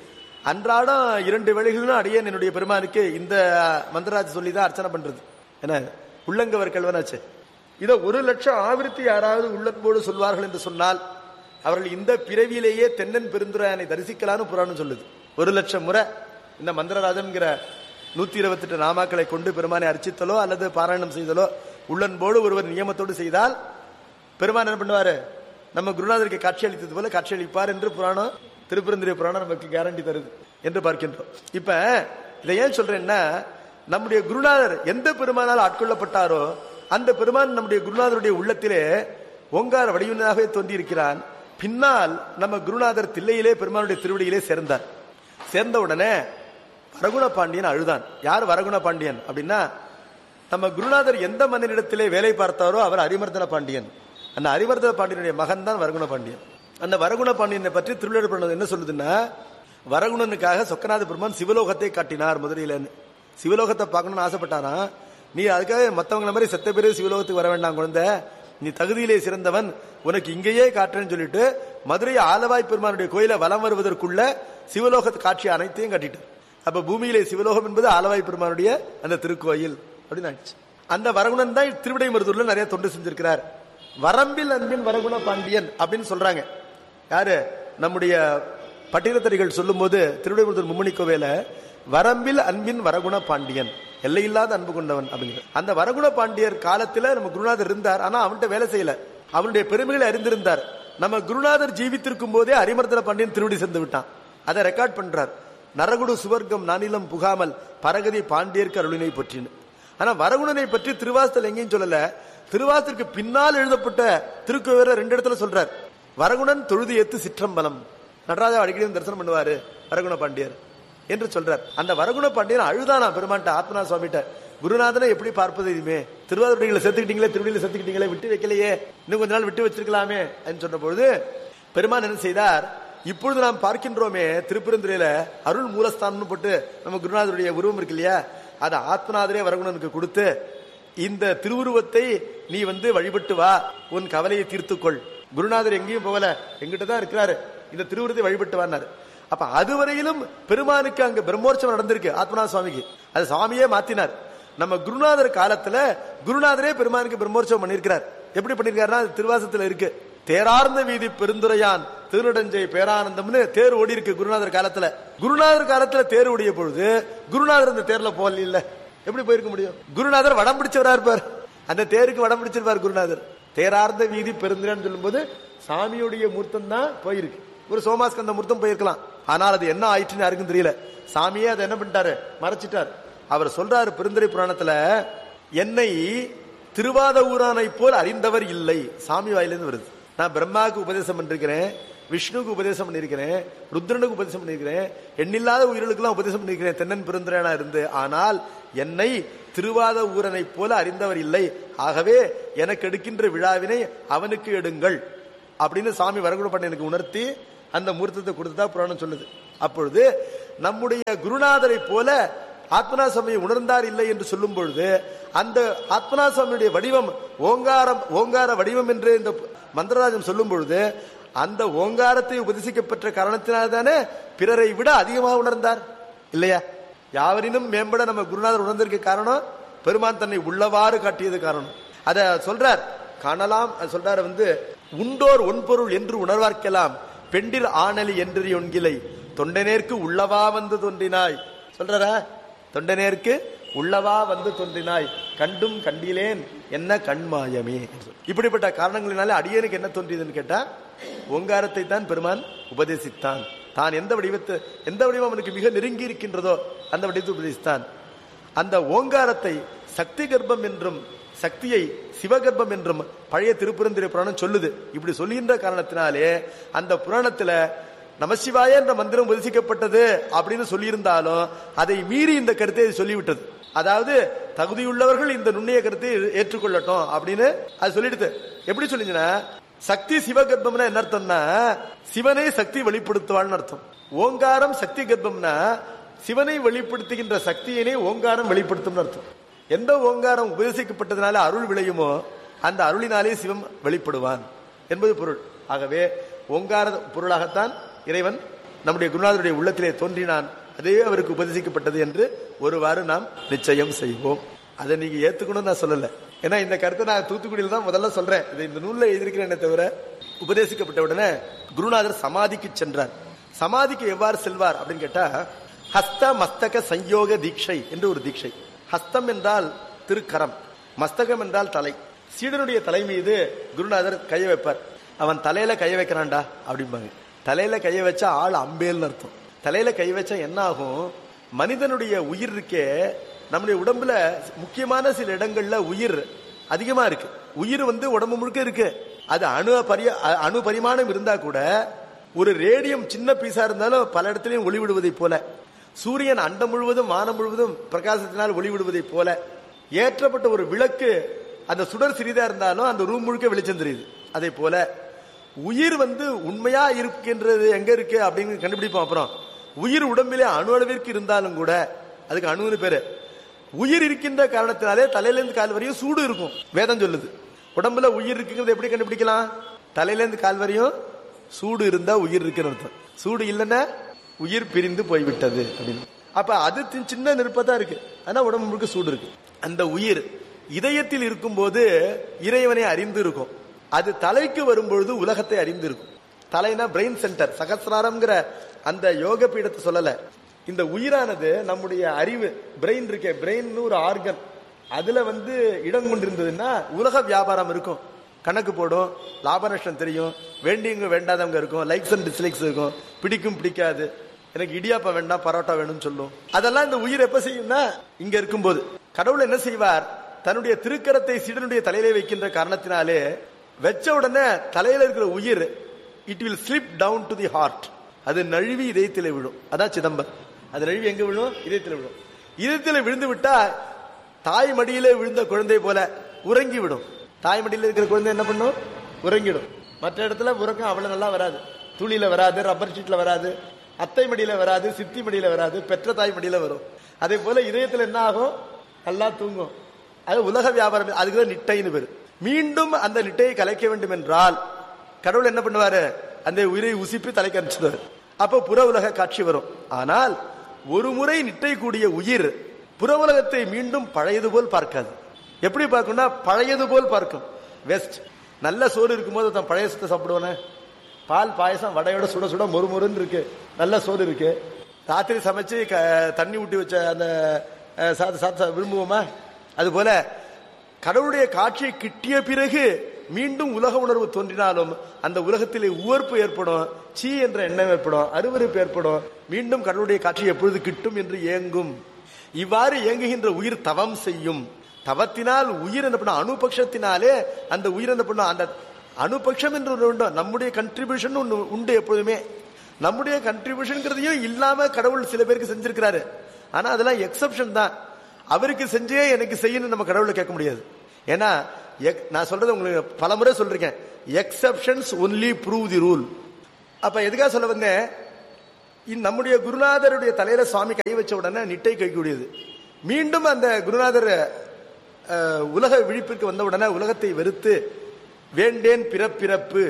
அன்றாடம் இரண்டு வேளைகளிலும் அடியேன் என்னுடைய பெருமானுக்கு இந்த மந்திரராஜ் சொல்லி தான் அர்ச்சனை பண்றது என்ன உள்ளங்கவர் கல்வனாச்சு இதை ஒரு லட்சம் ஆவிருத்தி யாராவது உள்ளன்போடு சொல்வார்கள் என்று சொன்னால் அவர்கள் இந்த பிறவியிலேயே தென்னன் பெருந்துரையானை தரிசிக்கலாம்னு புராணம் சொல்லுது ஒரு லட்சம் முறை இந்த மந்திரராஜன்கிற நூத்தி இருபத்தெட்டு நாமாக்களை கொண்டு பெருமானை அர்ச்சித்தலோ அல்லது பாராயணம் செய்தலோ உள்ளன்போடு ஒருவர் நியமத்தோடு செய்தால் பெருமான் என்ன பண்ணுவாரு நம்ம குருநாதருக்கு காட்சி அளித்தது போல காட்சி அளிப்பார் என்று புராணம் திருப்பரந்திரிய புராணம் நமக்கு கேரண்டி தருது என்று பார்க்கின்றோம் இப்ப இதை ஏன் சொல்றேன்னா நம்முடைய குருநாதர் எந்த பெருமானால் ஆட்கொள்ளப்பட்டாரோ அந்த பெருமான் நம்முடைய குருநாதருடைய உள்ளத்திலே ஓங்கார வடிவினாகவே தோன்றி இருக்கிறான் பின்னால் நம்ம குருநாதர் தில்லையிலே பெருமானுடைய திருவடியிலே சேர்ந்தார் சேர்ந்த உடனே வரகுண பாண்டியன் அழுதான் யார் வரகுண பாண்டியன் அப்படின்னா நம்ம குருநாதர் எந்த மன்னனிடத்திலே வேலை பார்த்தாரோ அவர் அரிமர்தன பாண்டியன் அந்த அரிமர்தன பாண்டியனுடைய மகன் தான் வரகுண பாண்டியன் அந்த வரகுண பாண்டியனை பற்றி திருவிழா பண்ணது என்ன சொல்லுதுன்னா வரகுணனுக்காக சொக்கநாத பெருமான் சிவலோகத்தை காட்டினார் மதுரையிலன்னு சிவலோகத்தை பார்க்கணும்னு ஆசைப்பட்டாராம் நீ அதுக்காக மத்தவங்கள மாதிரி செத்த பேரு சிவலோகத்துக்கு வர வேண்டாம் குழந்தை நீ தகுதியிலே சிறந்தவன் உனக்கு இங்கேயே காட்டுறேன்னு சொல்லிட்டு மதுரை ஆலவாய் பெருமானுடைய கோயிலை வலம் வருவதற்குள்ள சிவலோக காட்சி அனைத்தையும் கட்டிட்டார் அப்ப பூமியிலே சிவலோகம் என்பது ஆலவாய் பெருமானுடைய அந்த திருக்கோயில் அப்படின்னு ஆயிடுச்சு அந்த வரகுணன் தான் திருவிடை மருதூர்ல நிறைய தொண்டு செஞ்சிருக்கிறார் வரம்பில் அன்பின் வரகுண பாண்டியன் அப்படின்னு சொல்றாங்க யாரு நம்முடைய பட்டினத்தடிகள் சொல்லும்போது திருவிடைமுதல் மும்மணி கோவையில வரம்பில் அன்பின் வரகுண பாண்டியன் எல்லையில்லாத அன்பு கொண்டவன் அப்படிங்கிற அந்த வரகுண பாண்டியர் காலத்துல நம்ம குருநாதர் இருந்தார் ஆனா அவன்கிட்ட வேலை செய்யல அவனுடைய பெருமைகளை அறிந்திருந்தார் நம்ம குருநாதர் ஜீவித்திருக்கும் போதே அரிமர்தன பாண்டியன் திருவடி சென்று விட்டான் அதை ரெக்கார்ட் பண்றார் நரகுடு சுவர்க்கம் நானிலம் புகாமல் பரகதி பாண்டியர்க்கு அருளினை பற்றின்னு ஆனா வரகுணனை பற்றி திருவாசத்தில் எங்கேயும் சொல்லல திருவாசத்திற்கு பின்னால் எழுதப்பட்ட திருக்குவர ரெண்டு இடத்துல சொல்றார் வரகுணன் தொழுது ஏத்து சிற்றம்பலம் நடராஜா அடிக்கடி வந்து தரிசனம் பண்ணுவாரு வரகுண பாண்டியர் என்று சொல்றார் அந்த வரகுண பாண்டியன் அழுதானா பெருமான்ட்ட ஆத்மனா சுவாமிகிட்ட குருநாதனை எப்படி பார்ப்பது இனிமே திருவாதிரைகளை சேர்த்துக்கிட்டீங்களே திருவடியில சேர்த்துக்கிட்டீங்களே விட்டு வைக்கலையே இன்னும் கொஞ்ச நாள் விட்டு வச்சிருக்கலாமே அப்படின்னு சொன்ன பொழுது பெருமான் என்ன செய்தார் இப்பொழுது நாம் பார்க்கின்றோமே திருப்பெருந்துறையில அருள் மூலஸ்தானம்னு போட்டு நம்ம குருநாதருடைய உருவம் இருக்கு இல்லையா அதை ஆத்மநாதரே வரகுணனுக்கு கொடுத்து இந்த திருவுருவத்தை நீ வந்து வழிபட்டு வா உன் கவலையை தீர்த்துக்கொள் குருநாதர் எங்கேயும் போகல எங்கிட்ட தான் இருக்கிறாரு இந்த திருவுருவத்தை வழிபட்டு வான்னாரு அப்ப அதுவரையிலும் பெருமானுக்கு அங்க பிரம்மோற்சவம் நடந்திருக்கு ஆத்மநாத சுவாமிக்கு அது சுவாமியே மாத்தினார் நம்ம குருநாதர் காலத்துல குருநாதரே பெருமானுக்கு பிரம்மோற்சவம் பண்ணியிருக்கிறார் எப்படி பண்ணிருக்காருன்னா அது திருவாசத்துல இருக்கு தேரார்ந்த வீதி பெருந்துரையான் திருநடஞ்சை பேரானந்தம்னு தேர் ஓடி இருக்கு குருநாதர் காலத்துல குருநாதர் காலத்துல தேர் ஓடிய பொழுது குருநாதர் அந்த தேர்ல போகல இல்ல எப்படி போயிருக்க முடியும் குருநாதர் வடம் பிடிச்சவரா இருப்பார் அந்த தேருக்கு வடம் பிடிச்சிருப்பார் குருநாதர் தேரார்ந்த வீதி பெருந்துரையான்னு சொல்லும்போது சாமியுடைய மூர்த்தம் தான் போயிருக்கு ஒரு சோமாஸ்கந்த மூர்த்தம் போயிருக்கலாம் ஆனால் அது என்ன ஆயிற்றுன்னு யாருக்கும் தெரியல சாமியே அதை என்ன பண்ணிட்டாரு மறைச்சிட்டார் அவர் சொல்றாரு பெருந்துரை புராணத்துல என்னை திருவாத ஊரானை போல் அறிந்தவர் இல்லை சாமி வாயிலிருந்து வருது நான் பிரம்மாவுக்கு உபதேசம் பண்ணிருக்கிறேன் விஷ்ணுக்கு உபதேசம் பண்ணிருக்கிறேன் ருத்ரனுக்கு உபதேசம் பண்ணிருக்கிறேன் எண்ணில்லாத உயிர்களுக்கெல்லாம் உபதேசம் பண்ணிருக்கிறேன் தென்னன் பெருந்திரனா இருந்து ஆனால் என்னை திருவாத ஊரனை போல அறிந்தவர் இல்லை ஆகவே எனக்கு எடுக்கின்ற விழாவினை அவனுக்கு எடுங்கள் அப்படின்னு சாமி வரகுட பண்ணனுக்கு உணர்த்தி அந்த மூர்த்தத்தை கொடுத்ததா புராணம் சொல்லுது அப்பொழுது நம்முடைய குருநாதரை போல ஆத்மனாசமியை உணர்ந்தார் இல்லை என்று சொல்லும் பொழுது அந்த ஆத்மனாசமியுடைய வடிவம் ஓங்காரம் ஓங்கார வடிவம் என்று இந்த மந்திரராஜன் சொல்லும் பொழுது அந்த ஓங்காரத்தை உபதேசிக்கப்பட்ட காரணத்தினால்தானே பிறரை விட அதிகமாக உணர்ந்தார் இல்லையா யாவரினும் மேம்பட நம்ம குருநாதர் உணர்ந்திருக்க காரணம் பெருமான் தன்னை உள்ளவாறு காட்டியது காரணம் அத சொல்றார் காணலாம் அது சொல்றாரு வந்து உண்டோர் ஒன்பொருள் என்று உணர்வார்க்கலாம் பெண்டில் ஆணலி என்று ஒன்கிலை தொண்டனேற்கு உள்ளவா வந்து தோன்றினாய் சொல்றாரா தொண்டனேற்கு உள்ளவா வந்து தோன்றினாய் கண்டும் கண்டிலேன் என்ன கண்மாயமே இப்படிப்பட்ட காரணங்களினால அடியனுக்கு என்ன தோன்றியதுன்னு கேட்டா ஓங்காரத்தை தான் பெருமான் உபதேசித்தான் தான் எந்த வடிவத்தை எந்த வடிவம் அவனுக்கு மிக நெருங்கி இருக்கின்றதோ அந்த வடிவத்தை உபதேசித்தான் அந்த ஓங்காரத்தை சக்தி கர்ப்பம் என்றும் சக்தியை சிவகர்ப்பம் என்றும் பழைய திருப்புரந்திர புராணம் சொல்லுது இப்படி சொல்லுகின்ற காரணத்தினாலே அந்த புராணத்துல நமசிவாய என்ற மந்திரம் உபதேசிக்கப்பட்டது அப்படின்னு சொல்லியிருந்தாலும் அதை மீறி இந்த கருத்தை அது சொல்லிவிட்டது அதாவது தகுதியுள்ளவர்கள் இந்த நுண்ணிய கருத்தை ஏற்றுக்கொள்ளட்டும் அப்படின்னு அது சொல்லிடுது எப்படி சொல்லிச்சுன்னா சக்தி சிவகர்ப்பம்னா என்ன அர்த்தம்னா சிவனை சக்தி வெளிப்படுத்துவாள்னு அர்த்தம் ஓங்காரம் சக்தி கர்ப்பம்னா சிவனை வெளிப்படுத்துகின்ற சக்தியினை ஓங்காரம் வெளிப்படுத்தும் அர்த்தம் எந்த ஓங்காரம் உபதேசிக்கப்பட்டதுனால அருள் விளையுமோ அந்த அருளினாலே சிவம் வெளிப்படுவான் என்பது பொருள் ஆகவே ஓங்கார பொருளாகத்தான் இறைவன் நம்முடைய குருநாதருடைய உள்ளத்திலே தோன்றினான் அதே அவருக்கு உபதேசிக்கப்பட்டது என்று ஒருவாறு நாம் நிச்சயம் செய்வோம் அதை நீங்க ஏத்துக்கணும்னு நான் சொல்லல ஏன்னா இந்த கருத்தை நான் தூத்துக்குடியில் தான் முதல்ல சொல்றேன் இதை இந்த நூல்ல எழுதியிருக்கிறேனே தவிர உபதேசிக்கப்பட்ட உடனே குருநாதர் சமாதிக்கு சென்றார் சமாதிக்கு எவ்வாறு செல்வார் அப்படின்னு கேட்டா ஹஸ்த மஸ்தக சயோக தீட்சை என்று ஒரு தீட்சை ஹஸ்தம் என்றால் திருக்கரம் மஸ்தகம் என்றால் தலை சீடனுடைய தலை மீது குருநாதர் கைய வைப்பார் அவன் தலையில கைய வைக்கிறான்டா அப்படிம்பாங்க தலையில கைய வச்சா ஆள் அம்பேல்னு அர்த்தம் தலையில கை வச்சா என்ன ஆகும் மனிதனுடைய உயிர் இருக்கே நம்முடைய உடம்புல முக்கியமான சில இடங்கள்ல உயிர் அதிகமா இருக்கு உயிர் வந்து உடம்பு முழுக்க இருக்கு அது அணு பரிய அணு பரிமாணம் இருந்தா கூட ஒரு ரேடியம் சின்ன பீஸா இருந்தாலும் பல இடத்துலயும் ஒளி விடுவதை போல சூரியன் அண்டம் முழுவதும் வானம் முழுவதும் பிரகாசத்தினால் ஒளி விடுவதை போல ஏற்றப்பட்ட ஒரு விளக்கு அந்த சுடர் சிறிதா இருந்தாலும் அந்த ரூம் முழுக்க வெளிச்சம் தெரியுது அதே போல உயிர் வந்து உண்மையா இருக்கின்றது எங்க இருக்கு அப்படின்னு கண்டுபிடிப்போம் அப்புறம் உயிர் உடம்பிலே அணு அளவிற்கு இருந்தாலும் கூட அதுக்கு அணுன்னு பேரு உயிர் இருக்கின்ற காரணத்தினாலே தலையிலேருந்து கால் வரையும் சூடு இருக்கும் வேதம் சொல்லுது உடம்புல உயிர் இருக்குங்கிறது எப்படி கண்டுபிடிக்கலாம் தலையிலேருந்து கால் வரையும் சூடு இருந்தா உயிர் இருக்குன்னு அர்த்தம் சூடு இல்லைன்னா உயிர் பிரிந்து போய்விட்டது அப்படின்னு அப்ப அது தி- சின்ன நெருப்பதான் இருக்கு ஆனா உடம்பு முழுக்க சூடு இருக்கு அந்த உயிர் இதயத்தில் இருக்கும்போது இறைவனை அறிந்து இருக்கும் அது தலைக்கு வரும்பொழுது உலகத்தை அறிந்து இருக்கும் தலைனா பிரெயின் சென்டர் சகசிராரம்ங்கிற அந்த யோக பீடத்தை சொல்லல இந்த உயிரானது நம்முடைய அறிவு பிரெயின் இருக்கே பிரெயின் ஒரு ஆர்கன் அதுல வந்து இடம் கொண்டிருந்ததுன்னா உலக வியாபாரம் இருக்கும் கணக்கு போடும் லாப நஷ்டம் தெரியும் வேண்டியவங்க வேண்டாதவங்க இருக்கும் லைக்ஸ் அண்ட் டிஸ்லைக்ஸ் இருக்கும் பிடிக்கும் பிடிக்காது எனக்கு இடியாப்பம் வேண்டாம் பரோட்டா வேணும்னு சொல்லும் அதெல்லாம் இந்த உயிர் எப்ப செய்யும்னா இங்க இருக்கும்போது கடவுள் என்ன செய்வார் தன்னுடைய திருக்கரத்தை சீடனுடைய தலையிலே வைக்கின்ற காரணத்தினாலே வச்ச உடனே தலையில இருக்கிற உயிர் it will slip down to the heart அது நழுவி இதயத்திலே விழும் அதான் சிதம்பரம் அது நழுவி எங்க விழும் இதயத்தில் விழும் இதயத்தில் விழுந்து விட்டா தாய் மடியிலே விழுந்த குழந்தை போல உறங்கி விடும் தாய் மடியில இருக்கிற குழந்தை என்ன பண்ணும் உறங்கிடும் மற்ற இடத்துல உறக்கம் அவ்வளவு நல்லா வராது துளியில வராது ரப்பர் ஷீட்ல வராது அத்தை மடியில வராது சித்தி மடியில வராது பெற்ற தாய் மடியில வரும் அதே போல இதயத்துல என்ன ஆகும் நல்லா தூங்கும் அது உலக வியாபாரம் அதுக்கு தான் நிட்டைன்னு பேரு மீண்டும் அந்த நிட்டையை கலைக்க வேண்டும் என்றால் கடவுள் என்ன பண்ணுவாரு அந்த உயிரை உசிப்பி தலைக்கு அனுப்பிச்சிடுவார் அப்ப புற உலக காட்சி வரும் ஆனால் ஒரு முறை நிட்டை கூடிய உயிர் புற உலகத்தை மீண்டும் பழையது போல் பார்க்காது எப்படி பார்க்கும்னா பழையது போல் பார்க்கும் வெஸ்ட் நல்ல சோறு இருக்கும்போது தான் பழைய சத்தை சாப்பிடுவானே பால் பாயசம் வடையோட சுட சுட மொறு மொறுன்னு இருக்கு நல்ல சோறு இருக்கு ராத்திரி சமைச்சு க- தண்ணி ஊட்டி வச்ச அந்த அஹ், சாத சாத்த விரும்புவோமா அது போல கடவுளுடைய காட்சியை கிட்டிய பிறகு மீண்டும் உலக உணர்வு தோன்றினாலும் அந்த உலகத்திலே உவர்ப்பு ஏற்படும் சீ என்ற எண்ணம் ஏற்படும் அருவருப்பு ஏற்படும் மீண்டும் கடவுளுடைய காட்சி எப்பொழுது கிட்டும் என்று ஏங்கும் இவ்வாறு ஏங்குகின்ற உயிர் தவம் செய்யும் தவத்தினால் உயிர் என்ன பண்ணும் அணுபக்ஷத்தினாலே அந்த உயிர் என்ன பண்ணும் அந்த அணுபக்ஷம் என்று ஒன்று உண்டு நம்முடைய கண்ட்ரிபியூஷன் ஒன்று உண்டு எப்பொழுதுமே நம்முடைய கண்ட்ரிபியூஷன்ங்கிறதையும் இல்லாம கடவுள் சில பேருக்கு செஞ்சிருக்கிறாரு ஆனா அதெல்லாம் எக்ஸப்ஷன் தான் அவருக்கு செஞ்சே எனக்கு செய்யணும் நம்ம கடவுளை கேட்க முடியாது ஏன்னா எக்- நான் சொல்றது உங்களுக்கு பல முறை சொல்லிருக்கேன் exceptions only prove the rule அப்ப எதுக்காக சொல்ல வந்தேன் இந்த நம்முடைய குருநாதருடைய தலையில சுவாமி கை வச்ச உடனே நிட்டை கைக்கூடியது மீண்டும் அந்த குருநாதர் அஹ், உலக விழிப்பிற்கு வந்த உடனே உலகத்தை வெறுத்து வேண்டேன் பிறப்பிறப்பு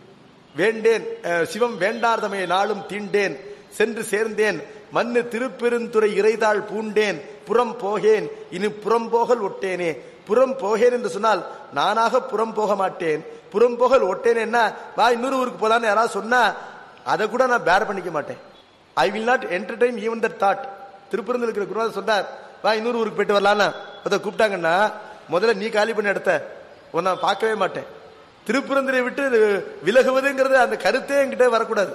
வேண்டேன் அஹ், சிவம் வேண்டார்தமை நாளும் தீண்டேன் சென்று சேர்ந்தேன் மண்ணு திருப்பெருந்துறை இறைதாள் பூண்டேன் புறம் போகேன் இனி புறம் போகல் ஒட்டேனே புறம் போகேன் என்று சொன்னால் நானாக புறம் போக மாட்டேன் புறம் போகல் ஒட்டேன் என்ன வா இன்னொரு ஊருக்கு போலான்னு யாராவது சொன்னா அதை கூட நான் பேர் பண்ணிக்க மாட்டேன் I will not entertain even that thought திருப்பரந்தில் இருக்கிற குருநாதர் சொன்னார் வா இன்னொரு ஊருக்கு போயிட்டு வரலான்னு அதை கூப்பிட்டாங்கன்னா முதல்ல நீ காலி பண்ண இடத்த உன்னை நான் பார்க்கவே மாட்டேன் திருப்பரந்தரை விட்டு விலகுவதுங்கிறது அந்த கருத்தே என்கிட்ட வரக்கூடாது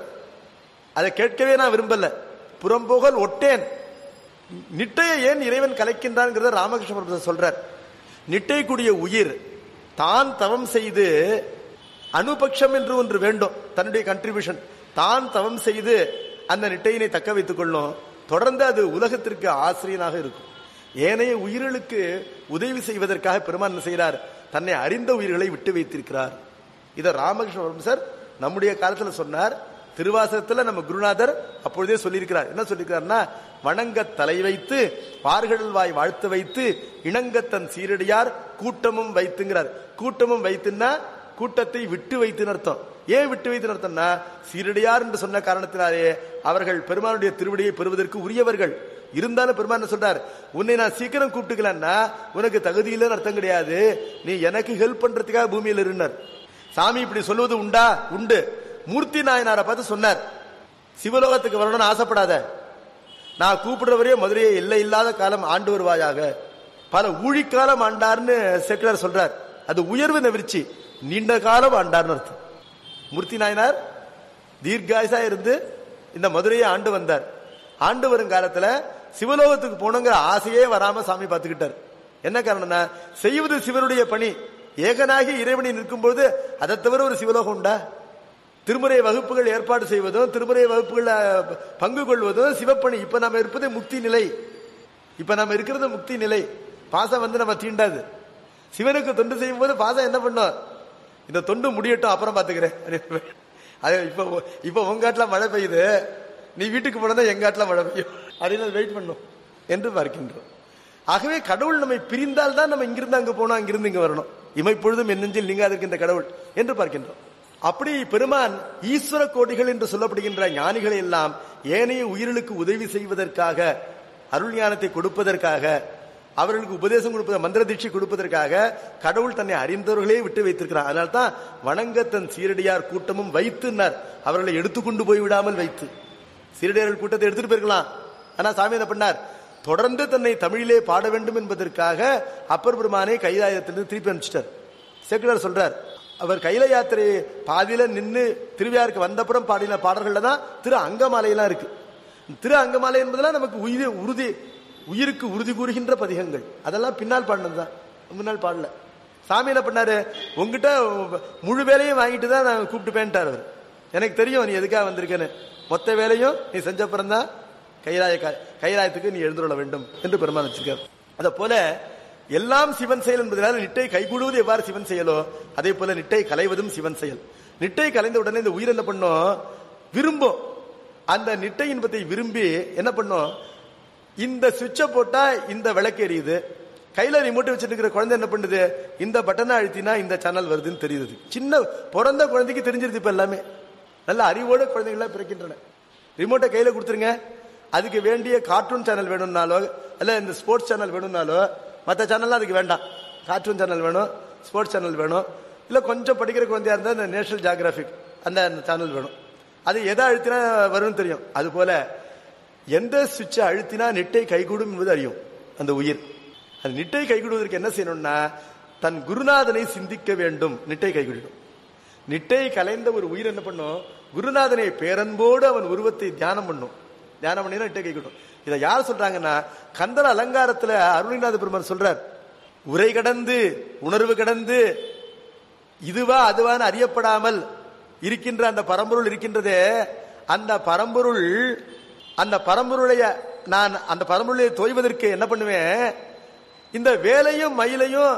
அதை கேட்கவே நான் விரும்பல புறம்போகல் ஒட்டேன் நிட்டையை ஏன் இறைவன் கலைக்கின்றான்ங்கிறத ராமகிருஷ்ண பரமஹம்சர் சொல்றார் நிட்டை கூடிய உயிர் தான் தவம் செய்து அனுபக்ஷம் என்று ஒன்று வேண்டும் தன்னுடைய கண்ட்ரிபியூஷன் தான் தவம் செய்து அந்த நிட்டையினை தக்க வைத்துக் கொள்ளும் தொடர்ந்து அது உலகத்திற்கு ஆசிரியனாக இருக்கும் ஏனைய உயிர்களுக்கு உதவி செய்வதற்காக பெருமான் என்ன செய்கிறார் தன்னை அறிந்த உயிர்களை விட்டு வைத்திருக்கிறார் இதை ராமகிருஷ்ண பரமஹம்சர் நம்முடைய காலத்துல சொன்னார் திருவாசகத்துல நம்ம குருநாதர் அப்பொழுதே சொல்லியிருக்கிறார் என்ன சொல்லியிருக்கிறார்னா வணங்க தலை வைத்து வார்கடல் வாய் வாழ்த்து வைத்து இணங்கத்தன் சீரடியார் கூட்டமும் வைத்துங்கிறார் கூட்டமும் வைத்துன்னா கூட்டத்தை விட்டு வைத்துன்னு அர்த்தம் ஏன் விட்டு வைத்துன்னு அர்த்தம்னா சீரடியார் என்று சொன்ன காரணத்தினாலே அவர்கள் பெருமானுடைய திருவடியை பெறுவதற்கு உரியவர்கள் இருந்தாலும் பெருமான் என்ன சொல்றார் உன்னை நான் சீக்கிரம் கூப்பிட்டுக்கலன்னா உனக்கு தகுதி இல்லைன்னு அர்த்தம் கிடையாது நீ எனக்கு ஹெல்ப் பண்றதுக்காக பூமியில் இருந்தார் சாமி இப்படி சொல்லுவது உண்டா உண்டு மூர்த்தி நாயனாரை பார்த்து சொன்னார் சிவலோகத்துக்கு வரணும்னு ஆசைப்படாத நான் கூப்பிடுறவரே மதுரையை எல்லை இல்லாத காலம் ஆண்டு வருவாயாக பல ஊழிக்காலம் ஆண்டார்னு செக்குலர் சொல்றார் அது உயர்வு நெவிர்ச்சி நீண்ட காலம் ஆண்டார்னு அர்த்தம் மூர்த்தி நாயனார் தீர்காயசா இருந்து இந்த மதுரையை ஆண்டு வந்தார் ஆண்டு வரும் காலத்துல சிவலோகத்துக்கு போகணுங்கிற ஆசையே வராம சாமி பார்த்துக்கிட்டார் என்ன காரணம்னா செய்வது சிவனுடைய பணி ஏகனாகி இறைவனை நிற்கும்போது அதை தவிர ஒரு சிவலோகம் உண்டா திருமுறை வகுப்புகள் ஏற்பாடு செய்வதும் திருமுறை வகுப்புகள் பங்கு கொள்வதும் சிவப்பணி இப்ப நாம இருப்பது முக்தி நிலை இப்ப நம்ம இருக்கிறது முக்தி நிலை பாசம் வந்து நம்ம தீண்டாது சிவனுக்கு தொண்டு செய்யும் போது பாசம் என்ன பண்ணும் இந்த தொண்டு முடியட்டும் அப்புறம் பாத்துக்கிறேன் அது இப்ப இப்ப உங்காட்டுல மழை பெய்யுது நீ வீட்டுக்கு போனா எங்காட்டுல மழை பெய்யும் அப்படின்னு வெயிட் பண்ணும் என்று பார்க்கின்றோம் ஆகவே கடவுள் நம்மை பிரிந்தால் தான் நம்ம இங்கிருந்து அங்க போனோம் அங்கிருந்து இங்க வரணும் இமைப்பொழுதும் என் நெஞ்சில் நீங்காதிருக்கின்ற கடவுள் என்று பார்க்கின்றோம் அப்படி பெருமான் ஈஸ்வர கோடிகள் என்று சொல்லப்படுகின்ற ஞானிகளை எல்லாம் ஏனைய உயிர்களுக்கு உதவி செய்வதற்காக அருள் ஞானத்தை கொடுப்பதற்காக அவர்களுக்கு உபதேசம் கொடுப்பத மந்திர தீட்சை கொடுப்பதற்காக கடவுள் தன்னை அறிந்தவர்களே விட்டு வைத்திருக்கிறார் அதனால தான் வணங்க தன் சீரடியார் கூட்டமும் வைத்துனார் அவர்களை எடுத்துக்கொண்டு போய் விடாமல் வைத்து சீரடியார்கள் கூட்டத்தை எடுத்துட்டு போயிருக்கலாம் ஆனா சாமி என்ன பண்ணார் தொடர்ந்து தன்னை தமிழிலே பாட வேண்டும் என்பதற்காக அப்பர் பெருமானை கைலாயத்திலிருந்து திருப்பி அனுப்பிச்சிட்டார் செக்குலர் சொல்றார் அவர் கைல யாத்திரை பாதியில நின்று திருவிழாருக்கு வந்தப்புறம் பாடின பாடல்கள்ல தான் திரு அங்கமாலையெல்லாம் இருக்கு திரு அங்கமாலை என்பதெல்லாம் நமக்கு உயிர் உறுதி உயிருக்கு உறுதி கூறுகின்ற பதிகங்கள் அதெல்லாம் பின்னால் பாடினதுதான் முன்னால் பாடல சாமி என்ன பண்ணாரு உங்ககிட்ட முழு வேலையும் வாங்கிட்டு தான் நான் கூப்பிட்டு பேன்ட்டார் அவர் எனக்கு தெரியும் நீ எதுக்காக வந்திருக்கேன்னு மொத்த வேலையும் நீ செஞ்ச பிறந்தான் கைலாய கைலாயத்துக்கு நீ எழுந்துள்ள வேண்டும் என்று பெருமான் வச்சிருக்கார் அத போல எல்லாம் சிவன் செயல் என்பதனால் நிட்டை கைகூடுவது எவ்வாறு சிவன் செயலோ அதே போல நிட்டை கலைவதும் சிவன் செயல் நிட்டை கலைந்த உடனே இந்த உயிர் என்ன பண்ணும் விரும்பும் அந்த நிட்டை இன்பத்தை விரும்பி என்ன பண்ணும் இந்த சுவிட்சை போட்டா இந்த விளக்கு எரியுது கையில ரிமோட் வச்சுட்டு இருக்கிற குழந்தை என்ன பண்ணுது இந்த பட்டனை அழுத்தினா இந்த சேனல் வருதுன்னு தெரியுது சின்ன பிறந்த குழந்தைக்கு தெரிஞ்சிருது இப்ப எல்லாமே நல்ல அறிவோட குழந்தைகள்லாம் பிறக்கின்றன ரிமோட்டை கையில கொடுத்துருங்க அதுக்கு வேண்டிய கார்ட்டூன் சேனல் வேணும்னாலோ இல்ல இந்த ஸ்போர்ட்ஸ் சேனல் வேணும்னாலோ மற்ற சேனல்லாம் அதுக்கு வேண்டாம் கார்ட்டூன் சேனல் வேணும் ஸ்போர்ட்ஸ் சேனல் வேணும் இல்ல கொஞ்சம் படிக்கிற குழந்தையா இருந்தா இந்த நேஷனல் ஜியாகிராபிக் அந்த சேனல் வேணும் அது எதை அழுத்தினா வரும்னு தெரியும் அது போல எந்த சுவிட்சை அழுத்தினா நெட்டை கைகூடும் என்பது அறியும் அந்த உயிர் அந்த நிட்டை கைகூடுவதற்கு என்ன செய்யணும்னா தன் குருநாதனை சிந்திக்க வேண்டும் நிட்டை கைகூடிடும் நிட்டை கலைந்த ஒரு உயிர் என்ன பண்ணும் குருநாதனை பேரன்போடு அவன் உருவத்தை தியானம் பண்ணும் தியானம் பண்ணினா நிட்டை கைகூடும் இதை யார் சொல்றாங்கன்னா கந்தர அலங்காரத்துல அருணிநாத பெருமான் சொல்றார் உரை கடந்து உணர்வு கடந்து இதுவா அதுவான்னு அறியப்படாமல் இருக்கின்ற அந்த பரம்பொருள் இருக்கின்றதே அந்த பரம்பொருள் அந்த பரம்பொருளைய நான் அந்த பரம்பொருளை தோய்வதற்கு என்ன பண்ணுவேன் இந்த வேலையும் மயிலையும்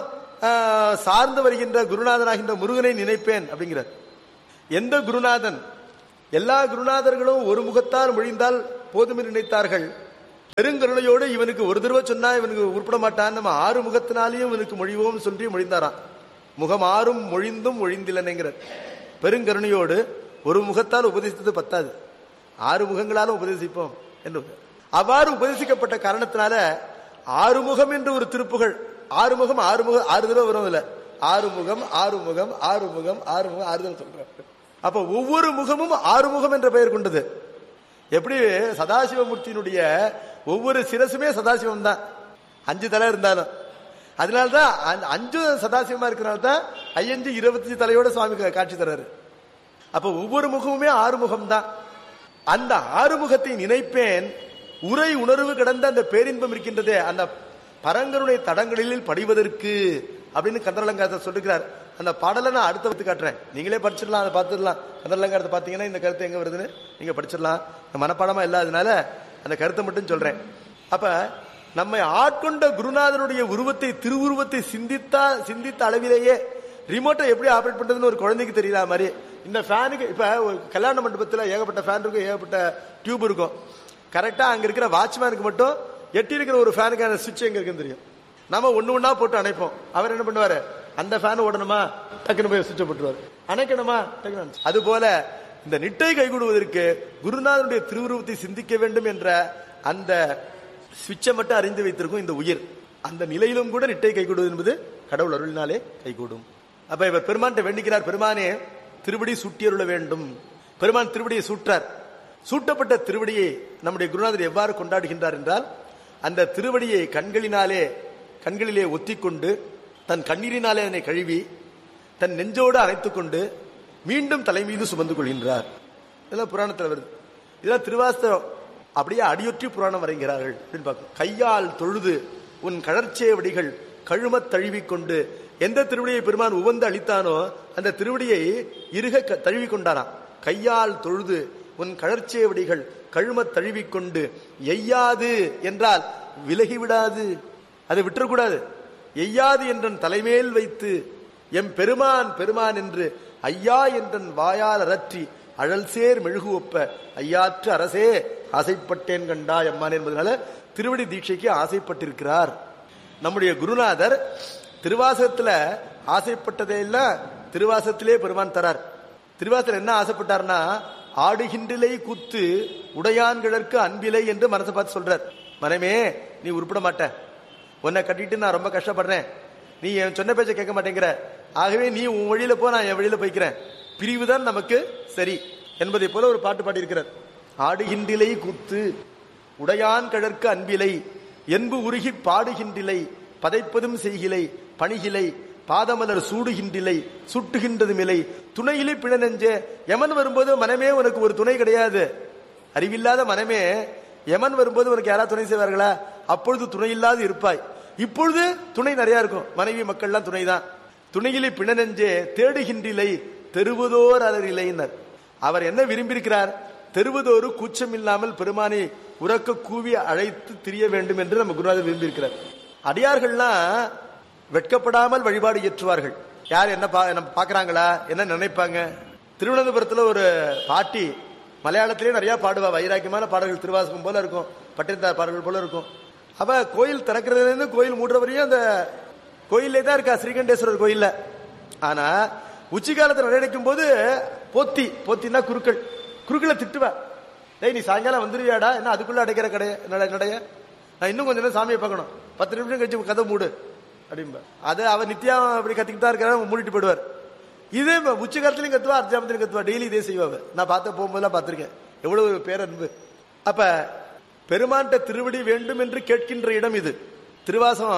ஆஹ், சார்ந்து வருகின்ற குருநாதனாகின்ற முருகனை நினைப்பேன் அப்படிங்கிறார் எந்த குருநாதன் எல்லா குருநாதர்களும் ஒரு முகத்தால் மொழிந்தால் போதும் என்று நினைத்தார்கள் பெருங்கருணையோடு இவனுக்கு ஒரு தடவை சொன்னா இவனுக்கு உருப்பட மாட்டான் நம்ம ஆறு முகத்தினாலேயும் இவனுக்கு மொழிவோம் சொல்லி மொழிந்தாராம் முகம் ஆறும் மொழிந்தும் மொழிந்திலனைங்கிறார் பெருங்கருணையோடு ஒரு முகத்தால் உபதேசித்தது பத்தாது ஆறு முகங்களாலும் உபதேசிப்போம் என்று அவ்வாறு உபதேசிக்கப்பட்ட காரணத்தினால ஆறுமுகம் என்று ஒரு திருப்புகழ் ஆறுமுகம் ஆறுமுகம் ஆறு தடவை வரும் இல்ல ஆறுமுகம் ஆறுமுகம் ஆறுமுகம் ஆறுமுகம் ஆறு தடவை சொல்றேன் அப்ப ஒவ்வொரு முகமும் ஆறுமுகம் என்ற பெயர் கொண்டது எப்படி சதாசிவமூர்த்தியினுடைய ஒவ்வொரு சிரசுமே சதாசிவம் தான் அஞ்சு தலை இருந்தாலும் அதனால்தான் அந்த அஞ்சு சதாசிவமா இருக்கிறனால தான் ஐயஞ்சு இருபத்தஞ்சு தலையோட சுவாமி கா- காட்சி தர்றாரு அப்ப ஒவ்வொரு முகமுமே ஆறுமுகம் தான் அந்த ஆறுமுகத்தை நினைப்பேன் உரை உணர்வு கடந்த அந்த பேரின்பம் இருக்கின்றதே அந்த பரங்கருடைய தடங்களில் படிவதற்கு அப்படின்னு கந்தரலங்காரத்தை சொல்லிருக்கிறார் அந்த பாடலை நான் அடுத்த வந்து காட்டுறேன் நீங்களே படிச்சிடலாம் அதை பார்த்துடலாம் கந்தரலங்காரத்தை பார்த்தீங்கன்னா இந்த கருத்து எங்க வருதுன்னு நீங்க படிச்சிடலாம் இந்த மனப்பாடமா இல்லாதனால அந்த கருத்தை மட்டும் சொல்றேன் அப்ப நம்மை ஆட்கொண்ட குருநாதனுடைய உருவத்தை திருவுருவத்தை சிந்தித்தா சிந்தித்த அளவிலேயே ரிமோட்டை எப்படி ஆபரேட் பண்றதுன்னு ஒரு குழந்தைக்கு தெரியல மாதிரி இந்த ஃபேனுக்கு இப்ப ஒரு கல்யாண மண்டபத்தில் ஏகப்பட்ட ஃபேன் இருக்கும் ஏகப்பட்ட டியூப் இருக்கும் கரெக்டா அங்க இருக்கிற வாட்ச்மேனுக்கு மட்டும் எட்டி இருக்கிற ஒரு ஃபேனுக்கான சுவிட்ச் எங்க இருக்குன்னு தெரியும் நம்ம ஒண்ணு ஒண்ணா போட்டு அணைப்போம் அவர் என்ன பண்ணுவாரு அந்த ஃபேன் ஓடணுமா டக்குன்னு போய் சுவிட்சை போட்டுருவாரு அணைக்கணுமா டக்குனு அது போல இந்த நிட்டை கைகூடுவதற்கு குருநாதனுடைய திருவுருவத்தை சிந்திக்க வேண்டும் என்ற அந்த சுவிட்சை மட்டும் அறிந்து வைத்திருக்கும் இந்த உயிர் அந்த நிலையிலும் கூட நிட்டை கைகூடுவது என்பது கடவுள் அருளினாலே கைகூடும் அப்ப இவர் பெருமான்கிட்ட வேண்டிக்கிறார் பெருமானே திருவடி சுட்டியருள வேண்டும் பெருமான் திருவடியை சூட்டார் சூட்டப்பட்ட திருவடியை நம்முடைய குருநாதர் எவ்வாறு கொண்டாடுகின்றார் என்றால் அந்த திருவடியை கண்களினாலே கண்களிலே ஒத்திக்கொண்டு தன் கண்ணீரினாலே அதனை கழுவி தன் நெஞ்சோடு அணைத்துக் கொண்டு மீண்டும் தலை மீது சுமந்து கொள்கின்றார் இதெல்லாம் புராணத்தில் வருது இதெல்லாம் திருவாஸ்தவம் அப்படியே அடியொற்றி புராணம் வரைகிறார்கள் அப்படின்னு பார்க்கும் கையால் தொழுது உன் கழற்சேவடிகள் கழுமத் தழுவிக்கொண்டு எந்த திருவடியை பெருமான் உவந்து அளித்தானோ அந்த திருவடியை இருக க- தழுவிக் கொண்டாராம் கையால் தொழுது உன் கழற்சேவடிகள் கழுமத் தழுவிக்கொண்டு எய்யாது என்றால் விலகி விடாது அதை விட்டுறக்கூடாது எய்யாது என்றன் தலைமேல் வைத்து எம் பெருமான் பெருமான் என்று ஐயா என்றன் வாயால் அரற்றி அழல் சேர் மெழுகு ஒப்ப ஐயாற்று அரசே ஆசைப்பட்டேன் கண்டா எம்மான் என்பதனால திருவடி தீட்சைக்கு ஆசைப்பட்டிருக்கிறார் நம்முடைய குருநாதர் திருவாசகத்துல ஆசைப்பட்டதே இல்ல திருவாசகத்திலே பெருமான் தரார் திருவாசகர் என்ன ஆசைப்பட்டார்னா ஆடுகின்றிலை குத்து உடையான்கிழற்கு அன்பிலை என்று மனசை பார்த்து சொல்றார் மனமே நீ உருப்பிட மாட்ட உன்னை கட்டிட்டு நான் ரொம்ப கஷ்டப்படுறேன் நீ என் சொன்ன பேச்ச கேட்க மாட்டேங்கிற ஆகவே நீ உன் வழியில போ நான் என் வழியில போய்க்கிறேன் பிரிவுதான் நமக்கு சரி என்பதை போல ஒரு பாட்டு பாடியிருக்கிறார் ஆடுகின்றிலை குத்து உடையான் கிழற்கு அன்பிலை என்பு உருகி பாடுகின்றிலை பதைப்பதும் செய்கிலை பணிகிலை பாதமலர் சூடுகின்றிலை சுட்டுகின்றதும் இலை துணையிலே பிணநெஞ்சே யமன் வரும்போது மனமே உனக்கு ஒரு துணை கிடையாது அறிவில்லாத மனமே யமன் வரும்போது உனக்கு யாராவது துணை செய்வார்களா அப்பொழுது துணை இல்லாது இருப்பாய் இப்பொழுது துணை நிறைய இருக்கும் மனைவி மக்கள்லாம் துணைதான் துணையிலே பிணநெஞ்சே தேடுகின்றிலை தெருவதோர் அலரிலைனர் அவர் என்ன விரும்பியிருக்கிறார் தெருவதோறு கூச்சம் இல்லாமல் பெருமானை உறக்க கூவி அழைத்து திரிய வேண்டும் என்று நம்ம குருநாதர் விரும்பியிருக்கிறார் அடியார்கள்லாம் வெட்கப்படாமல் வழிபாடு ஏற்றுவார்கள் யார் என்ன பா நம்ம பார்க்கறாங்களா என்ன நினைப்பாங்க திருவனந்தபுரத்துல ஒரு பாட்டி மலையாளத்திலே நிறைய பாடுவா வைராக்கியமான பாடல்கள் திருவாசகம் போல இருக்கும் பட்டினத்தார் பாடல்கள் போல இருக்கும் அவ கோயில் திறக்கிறதுல இருந்து கோயில் மூடுற வரையும் அந்த கோயிலே தான் இருக்கா ஸ்ரீகண்டேஸ்வரர் கோயில்ல ஆனா உச்சி காலத்துல நடக்கும் போது போத்தி போத்தின்னா குருக்கள் குருக்களை திட்டுவா டேய் நீ சாயங்காலம் வந்துருவியாடா என்ன அதுக்குள்ள அடைக்கிற கடை நட- நடைய நான் இன்னும் கொஞ்ச நேரம் சாமியை பார்க்கணும் பத்து நிமிஷம் கழிச்சு கதை மூடு அப்படிம்பா அது அவர் நித்யா அப்படி கத்திக்கிட்டு தான் இருக்கிறார் மூடிட்டு போயிடுவார் இதே ம- உச்சி காலத்திலையும் கத்துவா அர்ஜாமத்திலையும் கத்துவா டெய்லி இதே செய்வாங்க நான் பார்த்த போகும்போதெல்லாம் பார்த்திருக்கேன் எவ்வளவு பேரன்பு அப்ப பெருமான்ட்ட திருவடி வேண்டும் என்று கேட்கின்ற இடம் இது திருவாசம்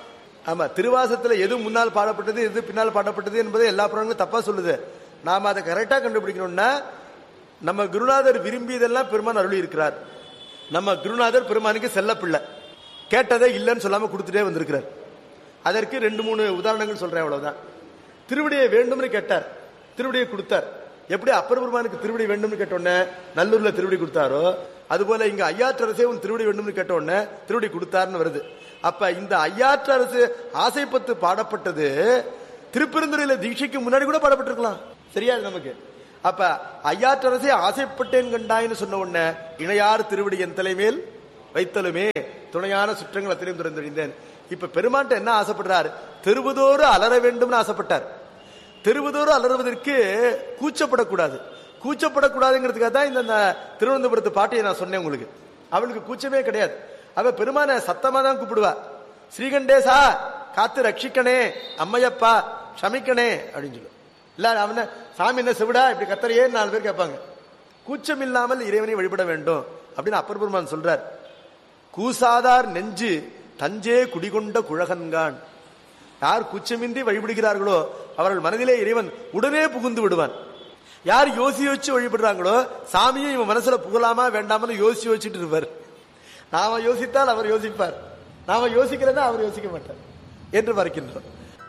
ஆமா திருவாசத்துல எது முன்னால் பாடப்பட்டது எது பின்னால் பாடப்பட்டது என்பதை எல்லா புராணங்களும் தப்பா சொல்லுது நாம அதை கரெக்டா கண்டுபிடிக்கணும்னா நம்ம குருநாதர் விரும்பியதெல்லாம் பெருமான் அருளி இருக்கிறார் நம்ம குருநாதர் பெருமானுக்கு செல்ல பிள்ளை கேட்டதை இல்லைன்னு சொல்லாம கொடுத்துட்டே வந்திருக்கிறார் அதற்கு ரெண்டு மூணு உதாரணங்கள் சொல்றேன் அவ்வளவுதான் திருவடியை வேண்டும்னு கேட்டார் திருவடியை கொடுத்தார் எப்படி அப்பர் பெருமானுக்கு திருவடி வேண்டும்னு கேட்டோன்னே நல்லூர்ல திருவடி கொடுத்தாரோ அதுபோல இங்க ஐயாற்றரசே உன் திருவடி வேண்டும்னு கேட்டோன்னே திருவடி கொடுத்தாருன்னு வருது அப்ப இந்த ஐயாற்றரசு ஆசைப்பத்து பாடப்பட்டது திருப்பெருந்துறையில தீட்சைக்கு முன்னாடி கூட பாடப்பட்டிருக்கலாம் சரியா இது நமக்கு அப்ப ஐயாற்றரசே ஆசைப்பட்டேன் கண்டாயின்னு சொன்ன உடனே இணையார் திருவடி என் தலைமேல் வைத்தலுமே துணையான சுற்றங்கள் அத்தனையும் துறந்தொழிந்தேன் இப்ப பெருமான்ட்ட என்ன ஆசைப்படுறார் தெருவுதோறு அலற வேண்டும்னு ஆசைப்பட்டார் தெருவுதோறு அலறுவதற்கு கூச்சப்படக்கூடாது கூச்சப்படக்கூடாதுங்கிறதுக்காக தான் இந்த இந்த திருவனந்தபுரத்து பாட்டியை நான் சொன்னேன் உங்களுக்கு அவளுக்கு கூச்சமே கிடையாது அவ பெருமான சத்தமா தான் கூப்பிடுவா ஸ்ரீகண்டேசா காத்து ரட்சிக்கணே அம்மையப்பா ஷமிக்கணே அப்படின்னு சொல்லுவோம் இல்ல அவன சாமி என்ன செவிடா இப்படி கத்தரையே நாலு பேர் கேட்பாங்க கூச்சம் இல்லாமல் இறைவனை வழிபட வேண்டும் அப்படின்னு அப்பர் பெருமான் சொல்றார் கூசாதார் நெஞ்சு தஞ்சே குடிகொண்ட குழகன்கான் யார் கூச்சமின்றி வழிபடுகிறார்களோ அவர்கள் மனதிலே இறைவன் உடனே புகுந்து விடுவான் யார் யோசி யோசிச்சு வழிபடுறாங்களோ சாமியை இவன் மனசுல புகழாமா வேண்டாமனு யோசி யோசிச்சுட்டு இருப்பார் நாம யோசித்தால் அவர் யோசிப்பார் நாம யோசிக்கிறதா அவர் யோசிக்க மாட்டார் என்று பார்க்கின்றோம்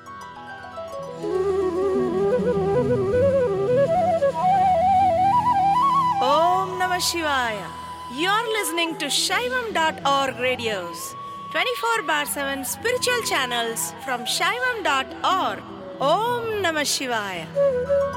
Om Namah Shivaya. You're listening to Shaivam.org radios, 24 bar 7 spiritual channels from Shaivam.org. Om Namah Shivaya.